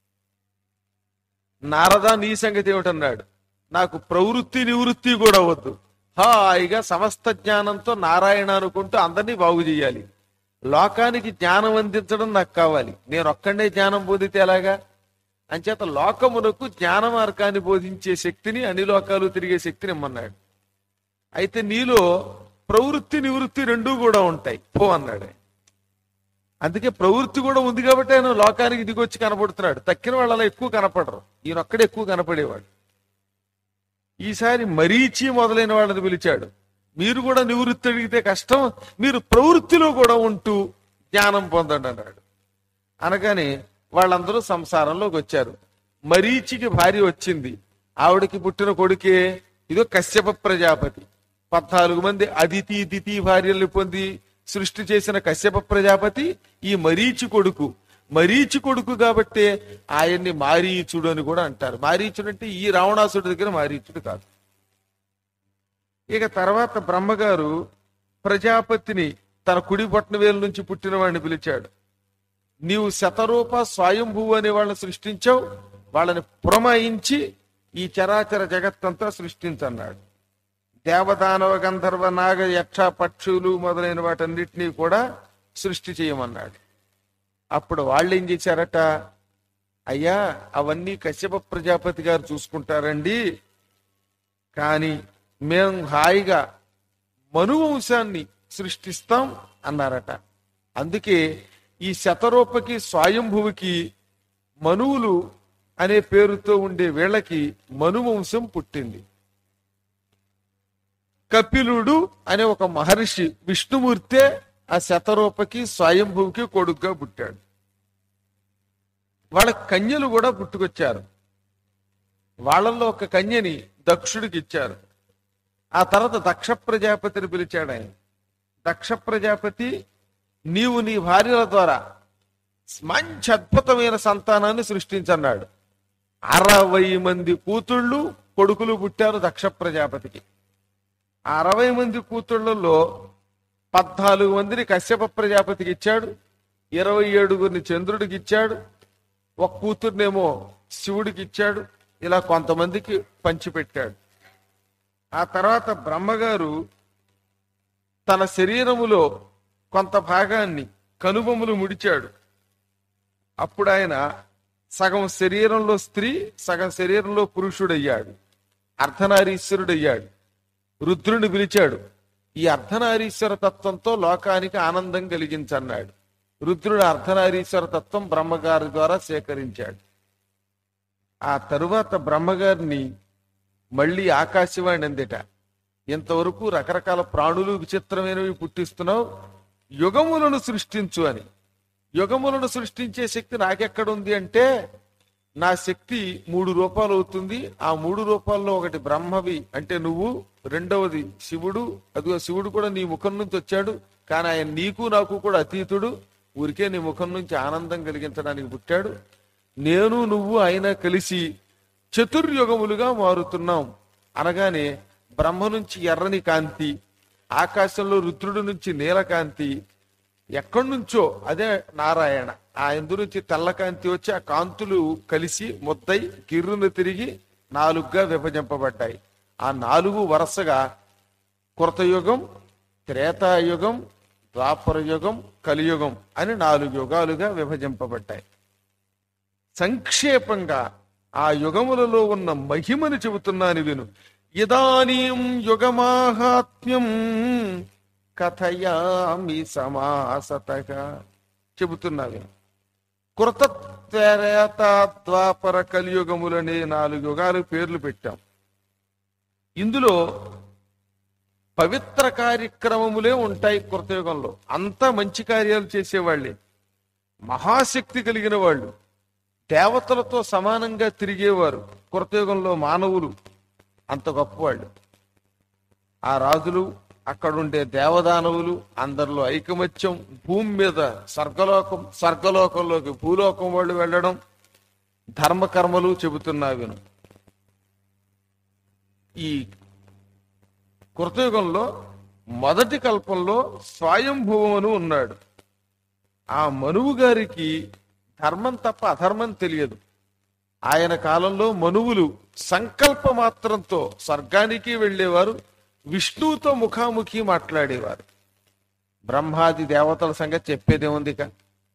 Speaker 1: నారదా నీ సంగతి ఏమిటన్నాడు నాకు ప్రవృత్తి నివృత్తి కూడా వద్దు హాయిగా సమస్త జ్ఞానంతో నారాయణ అనుకుంటూ అందరినీ బాగు చేయాలి లోకానికి జ్ఞానం అందించడం నాకు కావాలి నేను ఒక్కడే జ్ఞానం బోధితే ఎలాగా అంచేత లోకమునకు జ్ఞాన మార్గాన్ని బోధించే శక్తిని అన్ని లోకాలు తిరిగే శక్తిని ఇమ్మన్నాడు అయితే నీలో ప్రవృత్తి నివృత్తి రెండూ కూడా ఉంటాయి పో అన్నాడు ఆయన. అందుకే ప్రవృత్తి కూడా ఉంది కాబట్టి ఆయన లోకానికి దిగొచ్చి కనపడుతున్నాడు తక్కిన వాళ్ళలో ఎక్కువ కనపడరు ఈయన ఒక్కడే ఎక్కువ కనపడేవాడు ఈసారి మరీచి మొదలైన వాళ్ళని పిలిచాడు మీరు కూడా నివృత్తి అడిగితే కష్టం మీరు ప్రవృత్తిలో కూడా ఉంటూ జ్ఞానం పొందండి అన్నాడు అనగానే వాళ్ళందరూ సంసారంలోకి వచ్చారు మరీచికి భార్య వచ్చింది ఆవిడకి పుట్టిన కొడుకే ఇదో కశ్యప ప్రజాపతి పద్నాలుగు మంది అదితి దితి భార్యల్ని పొంది సృష్టి చేసిన కశ్యప ప్రజాపతి ఈ మరీచి కొడుకు మరీచి కొడుకు కాబట్టే ఆయన్ని మారీచుడు అని కూడా అంటారు మారీచుడు అంటే ఈ రావణాసుడి దగ్గర మారీచుడు కాదు ఇక తర్వాత బ్రహ్మగారు ప్రజాపతిని తన కుడి బొట్టన వేలు నుంచి పుట్టిన వాడిని పిలిచాడు నీవు శతరూప స్వయంభువు అనే వాళ్ళని సృష్టించావు వాళ్ళని పురమాయించి ఈ చరాచర జగత్తంతా సృష్టించన్నాడు దేవదానవ గంధర్వ నాగ యక్ష పక్షులు మొదలైన వాటన్నిటినీ కూడా సృష్టి చేయమన్నాడు అప్పుడు వాళ్ళు ఏం చేశారట అయ్యా అవన్నీ కశ్యప ప్రజాపతి గారు చూసుకుంటారండి కానీ మేము హాయిగా మనువంశాన్ని సృష్టిస్తాం అన్నారట అందుకే ఈ శతరూపకి స్వయంభువుకి మనువులు అనే పేరుతో ఉండే వీళ్ళకి మనువంశం పుట్టింది కపిలుడు అనే ఒక మహర్షి విష్ణుమూర్తే ఆ శతరూపకి స్వయంభువుకి కొడుగ్గా పుట్టాడు వాళ్ళ కన్యలు కూడా పుట్టుకొచ్చారు వాళ్ళల్లో ఒక కన్యని దక్షుడికి ఇచ్చారు ఆ తర్వాత దక్ష ప్రజాపతిని పిలిచాడు ఆయన దక్ష ప్రజాపతి నీవు నీ భార్యల ద్వారా మంచి అద్భుతమైన సంతానాన్ని సృష్టించన్నాడు అరవై మంది కూతుళ్ళు కొడుకులు పుట్టారు దక్ష ప్రజాపతికి ఆ అరవై మంది కూతుళ్ళలో పద్నాలుగు మందిని కశ్యప ప్రజాపతికి ఇచ్చాడు ఇరవై ఏడుగురిని చంద్రుడికి ఇచ్చాడు ఒక కూతుర్నేమో శివుడికి ఇచ్చాడు ఇలా కొంతమందికి పంచిపెట్టాడు ఆ తర్వాత బ్రహ్మగారు తన శరీరములో కొంత భాగాన్ని కనుబొమ్మలు ముడిచాడు అప్పుడు ఆయన సగం శరీరంలో స్త్రీ సగం శరీరంలో పురుషుడయ్యాడు అర్ధనారీశ్వరుడయ్యాడు రుద్రుని పిలిచాడు ఈ అర్ధనారీశ్వర తత్వంతో లోకానికి ఆనందం కలిగించన్నాడు రుద్రుడు అర్ధనారీశ్వర తత్వం బ్రహ్మగారి ద్వారా సేకరించాడు ఆ తరువాత బ్రహ్మగారిని మళ్ళీ ఆకాశవాణి అందట ఇంతవరకు రకరకాల ప్రాణులు విచిత్రమైనవి పుట్టిస్తున్నావు యుగములను సృష్టించు అని యుగములను సృష్టించే శక్తి నాకెక్కడుంది అంటే నా శక్తి మూడు రూపాలు అవుతుంది ఆ మూడు రూపాల్లో ఒకటి బ్రహ్మవి అంటే నువ్వు రెండవది శివుడు అదిగో శివుడు కూడా నీ ముఖం నుంచి వచ్చాడు కానీ ఆయన నీకు నాకు కూడా అతీతుడు ఊరికే నీ ముఖం నుంచి ఆనందం కలిగించడానికి పుట్టాడు నేను నువ్వు ఆయన కలిసి చతుర్యుగములుగా మారుతున్నాం అనగానే బ్రహ్మ నుంచి ఎర్రని కాంతి ఆకాశంలో రుద్రుడి నుంచి నీలకాంతి ఎక్కడి నుంచో అదే నారాయణ ఆ ఎందు నుంచి తెల్లకాంతి వచ్చి ఆ కాంతులు కలిసి ముద్దై గిర్రును తిరిగి నాలుగుగా విభజింపబడ్డాయి ఆ నాలుగు వరుసగా కృతయుగం త్రేతాయుగం ద్వాపర యుగం కలియుగం అని నాలుగు యుగాలుగా విభజింపబడ్డాయి సంక్షేపంగా ఆ యుగములలో ఉన్న మహిమను చెబుతున్నాను విను ఇదానీం యుగమాహాత్మ్యం కథయామి సమాసతగా చెబుతున్నా విను కృత త్రేత ద్వాపర కలియుగములనే నాలుగు యుగాలు పేర్లు పెట్టాం ఇందులో పవిత్ర కార్యక్రమములే ఉంటాయి కృతయుగంలో అంతా మంచి కార్యాలు చేసేవాళ్ళే మహాశక్తి కలిగిన వాళ్ళు దేవతలతో సమానంగా తిరిగేవారు కృతయుగంలో మానవులు అంత గొప్పవాళ్ళు ఆ రాజులు అక్కడుండే దేవదానవులు అందరిలో ఐకమత్యం భూమి మీద స్వర్గలోకం స్వర్గలోకంలోకి భూలోకం వాళ్ళు వెళ్ళడం ధర్మకర్మలు చెబుతున్నా విను ఈ కృతయుగంలో మొదటి కల్పంలో స్వయంభువమను ఉన్నాడు ఆ మనువు గారికి ధర్మం తప్ప అధర్మం తెలియదు ఆయన కాలంలో మనువులు సంకల్ప మాత్రంతో స్వర్గానికి వెళ్ళేవారు విష్ణువుతో ముఖాముఖి మాట్లాడేవారు బ్రహ్మాది దేవతల సంగతి చెప్పేదేముంది ఇక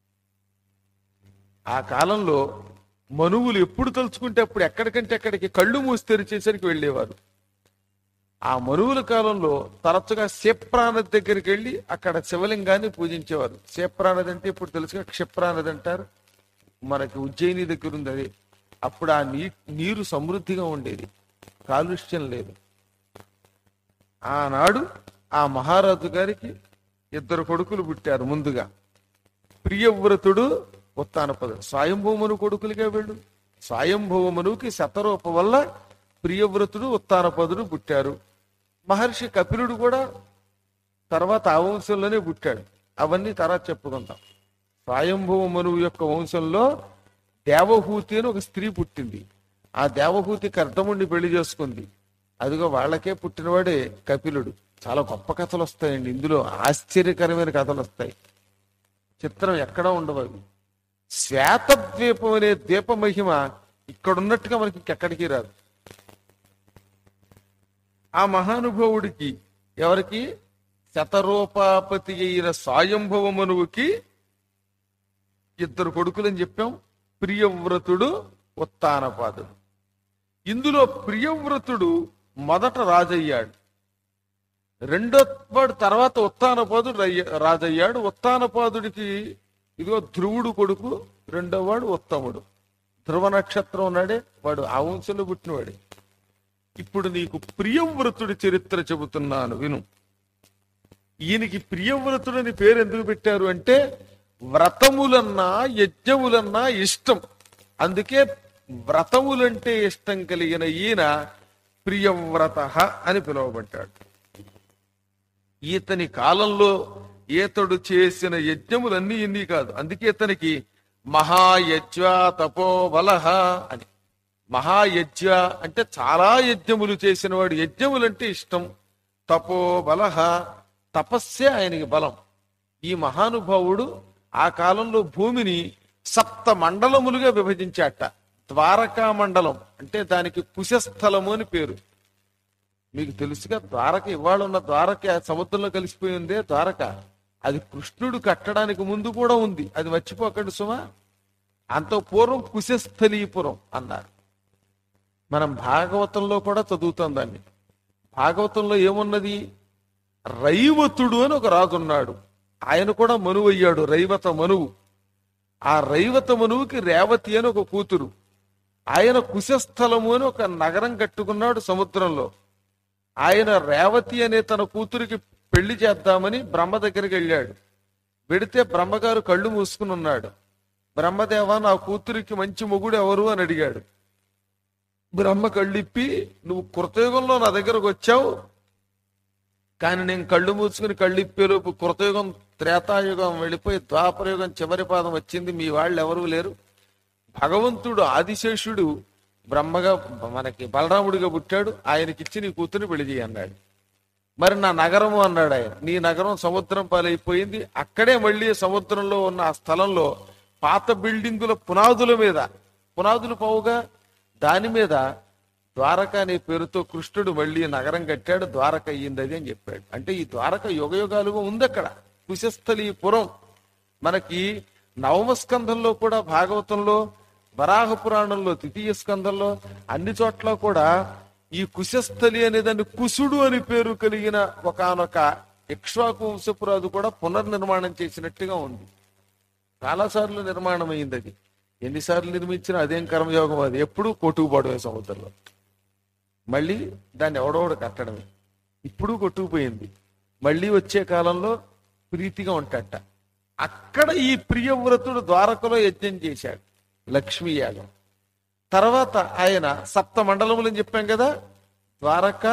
Speaker 1: ఆ కాలంలో మనువులు ఎప్పుడు తలుచుకుంటే అప్పుడు ఎక్కడికంటే ఎక్కడికి కళ్ళు మూసి తెరిచేసరికి వెళ్ళేవారు ఆ మనువుల కాలంలో తరచుగా శిప్రానది దగ్గరికి వెళ్ళి అక్కడ శివలింగాన్ని పూజించేవారు శిప్రానది అంటే ఇప్పుడు తెలుసుగా క్షిప్రానది అంటారు మనకి ఉజ్జయిని దగ్గర ఉంది అది అప్పుడు ఆ నీ నీరు సమృద్ధిగా ఉండేది కాలుష్యం లేదు ఆనాడు ఆ మహారాజు గారికి ఇద్దరు కొడుకులు పుట్టారు ముందుగా ప్రియవ్రతుడు ఉత్తానపదుడు స్వయంభూమను కొడుకులుగా వెళ్ళు స్వయంభూమనుకి శతరూప వల్ల ప్రియవ్రతుడు ఉత్తానపదుడు పుట్టారు మహర్షి కపిలుడు కూడా తర్వాత ఆ వంశంలోనే పుట్టాడు అవన్నీ తర్వాత చెప్పుకుందాం స్వయంభవ మనువు యొక్క వంశంలో దేవహూతి అని ఒక స్త్రీ పుట్టింది ఆ దేవహూతికి అర్థముండి పెళ్లి చేసుకుంది అదిగో వాళ్ళకే పుట్టినవాడే కపిలుడు చాలా గొప్ప కథలు వస్తాయండి ఇందులో ఆశ్చర్యకరమైన కథలు వస్తాయి చిత్రం ఎక్కడా ఉండవు అవి శ్వేతద్వీపం అనే ద్వీప మహిమ ఇక్కడ ఉన్నట్టుగా మనకి ఇంకెక్కడికి రాదు ఆ మహానుభావుడికి ఎవరికి శతరూపాపతి అయిన స్వయంభవ మనువుకి ఇద్దరు కొడుకులని చెప్పాం ప్రియవ్రతుడు ఉత్తానపాదుడు ఇందులో ప్రియవ్రతుడు మొదట రాజయ్యాడు రెండో వాడు తర్వాత ఉత్తానపాదుడు రయ్య- రాజయ్యాడు ఉత్తానపాదుడికి ఇదిగో ధ్రువుడు కొడుకు రెండో వాడు ఉత్తముడు ధ్రువ నక్షత్రం ఉన్నాడే వాడు ఆ వంశంలో పుట్టినవాడే ఇప్పుడు నీకు ప్రియవ్రతుడి చరిత్ర చెబుతున్నాను విను ఈయనకి ప్రియవ్రతుడని పేరు ఎందుకు పెట్టారు అంటే వ్రతములన్నా యజ్ఞములన్నా ఇష్టం అందుకే వ్రతములంటే ఇష్టం కలిగిన ఈయన ప్రియవ్రత అని పిలువబడ్డాడు ఈతని కాలంలో ఈతడు చేసిన యజ్ఞములన్నీ ఇన్ని కాదు అందుకే ఇతనికి మహాయజ్వ తపోబలహ అని మహాయజ్ఞ అంటే చాలా యజ్ఞములు చేసిన వాడు యజ్ఞములంటే ఇష్టం తపోబలహ తపస్సే ఆయనకి బలం ఈ మహానుభావుడు ఆ కాలంలో భూమిని సప్త మండలములుగా విభజించాట ద్వారకా మండలం అంటే దానికి కుశస్థలము అని పేరు మీకు తెలుసుగా ద్వారక ఇవాళ ఉన్న ద్వారక సముద్రంలో కలిసిపోయి ఉందే ద్వారక అది కృష్ణుడు కట్టడానికి ముందు కూడా ఉంది అది మర్చిపోకండి సుమా అంత పూర్వం కుశస్థలీపురం అన్నారు మనం భాగవతంలో కూడా చదువుతాం దాన్ని భాగవతంలో ఏమున్నది రైవతుడు అని ఒక రాజు ఉన్నాడు ఆయన కూడా మనువు అయ్యాడు రైవత మనువు ఆ రైవత మనువుకి రేవతి అని ఒక కూతురు ఆయన కుశస్థలము అని ఒక నగరం కట్టుకున్నాడు సముద్రంలో ఆయన రేవతి అనే తన కూతురికి పెళ్లి చేద్దామని బ్రహ్మ దగ్గరికి వెళ్ళాడు వెడితే బ్రహ్మగారు కళ్ళు మూసుకుని ఉన్నాడు బ్రహ్మదేవ నా కూతురికి మంచి మొగుడు ఎవరు అని అడిగాడు బ్రహ్మ కళ్ళిప్పి నువ్వు కృతయుగంలో నా దగ్గరకు వచ్చావు కానీ నేను కళ్ళు మూసుకుని కళ్ళు ఇప్పేలోపు కృతయుగం త్రేతాయుగం వెళ్ళిపోయి ద్వాపరయుగం చివరి పాదం వచ్చింది మీ వాళ్ళు ఎవరూ లేరు భగవంతుడు ఆదిశేషుడు బ్రహ్మగా మనకి బలరాముడిగా పుట్టాడు ఆయనకిచ్చి నీ కూతురు పెళ్లి చేయి అన్నాడు మరి నా నగరము అన్నాడు ఆయన నీ నగరం సముద్రం పాలైపోయింది అక్కడే మళ్ళీ సముద్రంలో ఉన్న ఆ స్థలంలో పాత బిల్డింగుల పునాదుల మీద పునాదులు పోవుగా దాని మీద ద్వారక అనే పేరుతో కృష్ణుడు మళ్ళీ నగరం కట్టాడు ద్వారక అయ్యింది అది అని చెప్పాడు అంటే ఈ ద్వారక యుగయుగాలుగా ఉంది అక్కడ కుశస్థలీపురం మనకి నవమ స్కంధంలో కూడా భాగవతంలో వరాహ పురాణంలో తృతీయ స్కంధంలో అన్ని చోట్ల కూడా ఈ కుశస్థలి అనే దాన్ని కుశుడు అని పేరు కలిగిన ఒకనొక ఇక్ష్వాకు వంశపురాజు కూడా పునర్నిర్మాణం చేసినట్టుగా ఉంది చాలాసార్లు నిర్మాణం అయింది అది ఎన్నిసార్లు నిర్మించినా అదేం కర్మయోగం అది ఎప్పుడూ కొట్టుకుపోవడమే సముద్రంలో మళ్ళీ దాన్ని ఎవడోడు కట్టడమే ఇప్పుడు కొట్టుకుపోయింది మళ్ళీ వచ్చే కాలంలో ప్రీతిగా ఉంటాట అక్కడ ఈ ప్రియవ్రతుడు ద్వారకలో యజ్ఞం చేశాడు లక్ష్మీ యాగం తర్వాత ఆయన సప్త మండలములని చెప్పాం కదా ద్వారక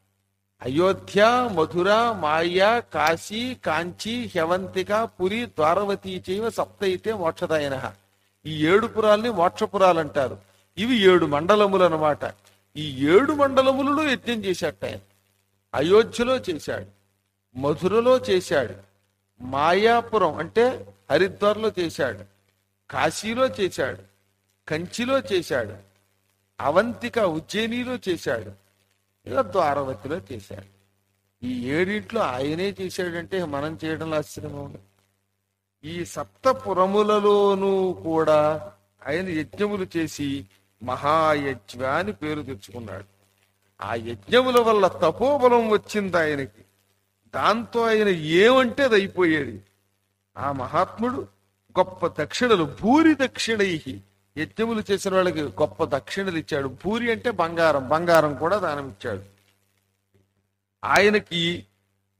Speaker 1: అయోధ్య మధుర మాయ కాశీ కాంచీ హ్యవంతిక పురి ద్వారవతి చేయవ సప్త అయితే మోక్షదాయన ఈ ఏడు పురాల్ని మోక్షపురాలు అంటారు ఇవి ఏడు మండలములు అన్నమాట ఈ ఏడు మండలములలో యజ్ఞం చేశాట ఆయన అయోధ్యలో చేశాడు మధురలో చేశాడు మాయాపురం అంటే హరిద్వార్లో చేశాడు కాశీలో చేశాడు కంచిలో చేశాడు అవంతిక ఉజ్జయినిలో చేశాడు ఇలా ద్వారవతిలో చేశాడు ఈ ఏడింట్లో ఆయనే చేశాడంటే మనం చేయడంలో ఆశ్చర్యంగా ఉంది ఈ సప్తపురములలోనూ కూడా ఆయన యజ్ఞములు చేసి మహాయజ్ఞ అని పేరు తెచ్చుకున్నాడు ఆ యజ్ఞముల వల్ల తపోబలం వచ్చింది ఆయనకి దాంతో ఆయన ఏమంటే అది అయిపోయేది ఆ మహాత్ముడు గొప్ప దక్షిణలు భూరి దక్షిణై యజ్ఞములు చేసిన వాళ్ళకి గొప్ప దక్షిణలు ఇచ్చాడు భూరి అంటే బంగారం బంగారం కూడా దానం ఇచ్చాడు ఆయనకి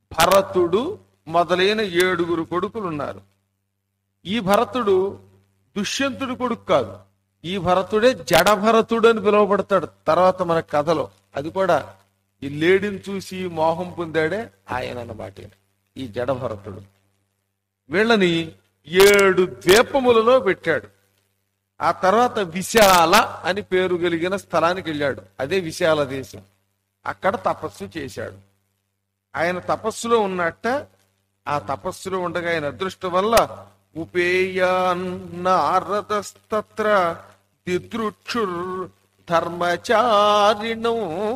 Speaker 1: భరతుడు మొదలైన ఏడుగురు కొడుకులు ఉన్నారు ఈ భరతుడు దుష్యంతుడు కొడుకు కాదు ఈ భరతుడే జడ భరతుడు అని పిలువబడతాడు తర్వాత మన కథలో అది కూడా ఈ లేడిని చూసి మోహం పొందాడే ఆయన అన్నమాట ఈయన. ఈ జడ భరతుడు వీళ్ళని ఏడు ద్వీపములలో పెట్టాడు ఆ తర్వాత విశాల అని పేరు కలిగిన స్థలానికి వెళ్ళాడు అదే విశాల దేశం అక్కడ తపస్సు చేశాడు ఆయన తపస్సులో ఉన్నట్ట ఆ తపస్సులో ఉండగా ఆయన అదృష్టం వల్ల ఉపేయాన్నారదస్తత్ర దిదృక్షుర్ ధర్మచారిణం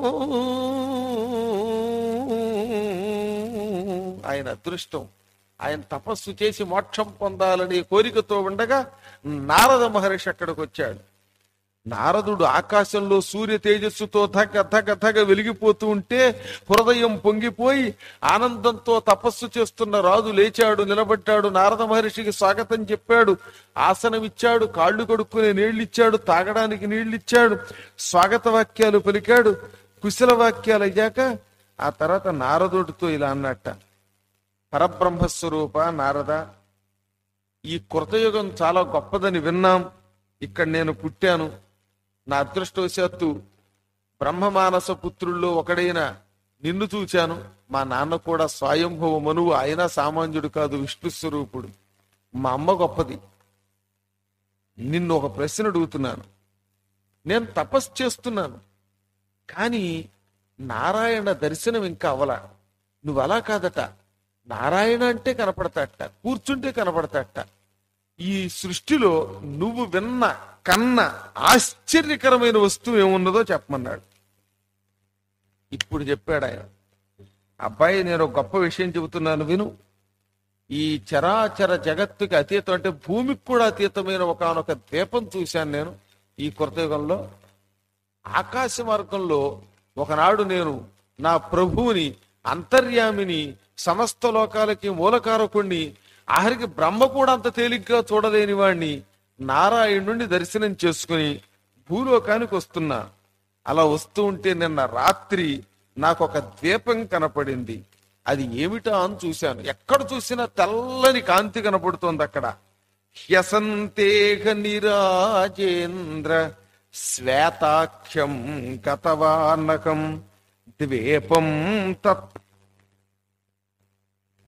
Speaker 1: ఆయన అదృష్టం ఆయన తపస్సు చేసి మోక్షం పొందాలనే కోరికతో ఉండగా నారద మహర్షి అక్కడికి వచ్చాడు నారదుడు ఆకాశంలో సూర్య తేజస్సుతో ధగ ధగ ధగ వెలిగిపోతూ ఉంటే హృదయం పొంగిపోయి ఆనందంతో తపస్సు చేస్తున్న రాజు లేచాడు నిలబడ్డాడు నారద మహర్షికి స్వాగతం చెప్పాడు ఆసనం ఇచ్చాడు కాళ్ళు కడుక్కునే నీళ్లు ఇచ్చాడు తాగడానికి నీళ్లు ఇచ్చాడు స్వాగత వాక్యాలు పలికాడు కుశల వాక్యాలు అయ్యాక ఆ తర్వాత నారదుడితో ఇలా అన్నట్ట పరబ్రహ్మస్వరూప నారద ఈ కృతయుగం చాలా గొప్పదని విన్నాం ఇక్కడ నేను పుట్టాను నా అదృష్టవశాత్తు బ్రహ్మమానస పుత్రుల్లో ఒకడైన నిన్ను చూచాను మా నాన్న కూడా స్వయంభవ మనువు ఆయన సామాన్యుడు కాదు విష్ణు స్వరూపుడు మా అమ్మ గొప్పది నిన్ను ఒక ప్రశ్న అడుగుతున్నాను నేను తపస్సు చేస్తున్నాను కానీ నారాయణ దర్శనం ఇంకా అవలా నువ్వు అలా కాదట నారాయణ అంటే కనపడతాట కూర్చుంటే కనపడతాట ఈ సృష్టిలో నువ్వు విన్న కన్న ఆశ్చర్యకరమైన వస్తువు ఏమున్నదో చెప్పమన్నాడు ఇప్పుడు చెప్పాడు ఆయన అబ్బాయి నేను ఒక గొప్ప విషయం చెబుతున్నాను విను ఈ చరాచర జగత్తుకి అతీతం అంటే భూమికి కూడా అతీతమైన ఒకనొక ద్వీపం చూశాను నేను ఈ కృతయుగంలో ఆకాశ మార్గంలో ఒకనాడు నేను నా ప్రభువుని అంతర్యామిని సమస్త లోకాలకి మూలకారకుణ్ణి ఆఖరికి బ్రహ్మ కూడా అంత తేలిగ్గా చూడలేని వాణ్ణి నారాయణుణ్ణి దర్శనం చేసుకుని భూలోకానికి వస్తున్నా అలా వస్తూ ఉంటే నిన్న రాత్రి నాకు ఒక ద్వీపం కనపడింది అది ఏమిటా అని చూశాను ఎక్కడ చూసినా తెల్లని కాంతి కనపడుతోంది అక్కడ హ్యసంతేహ నిరాజేంద్ర శ్వేతాఖ్యం గతవానకం ద్వీపం తత్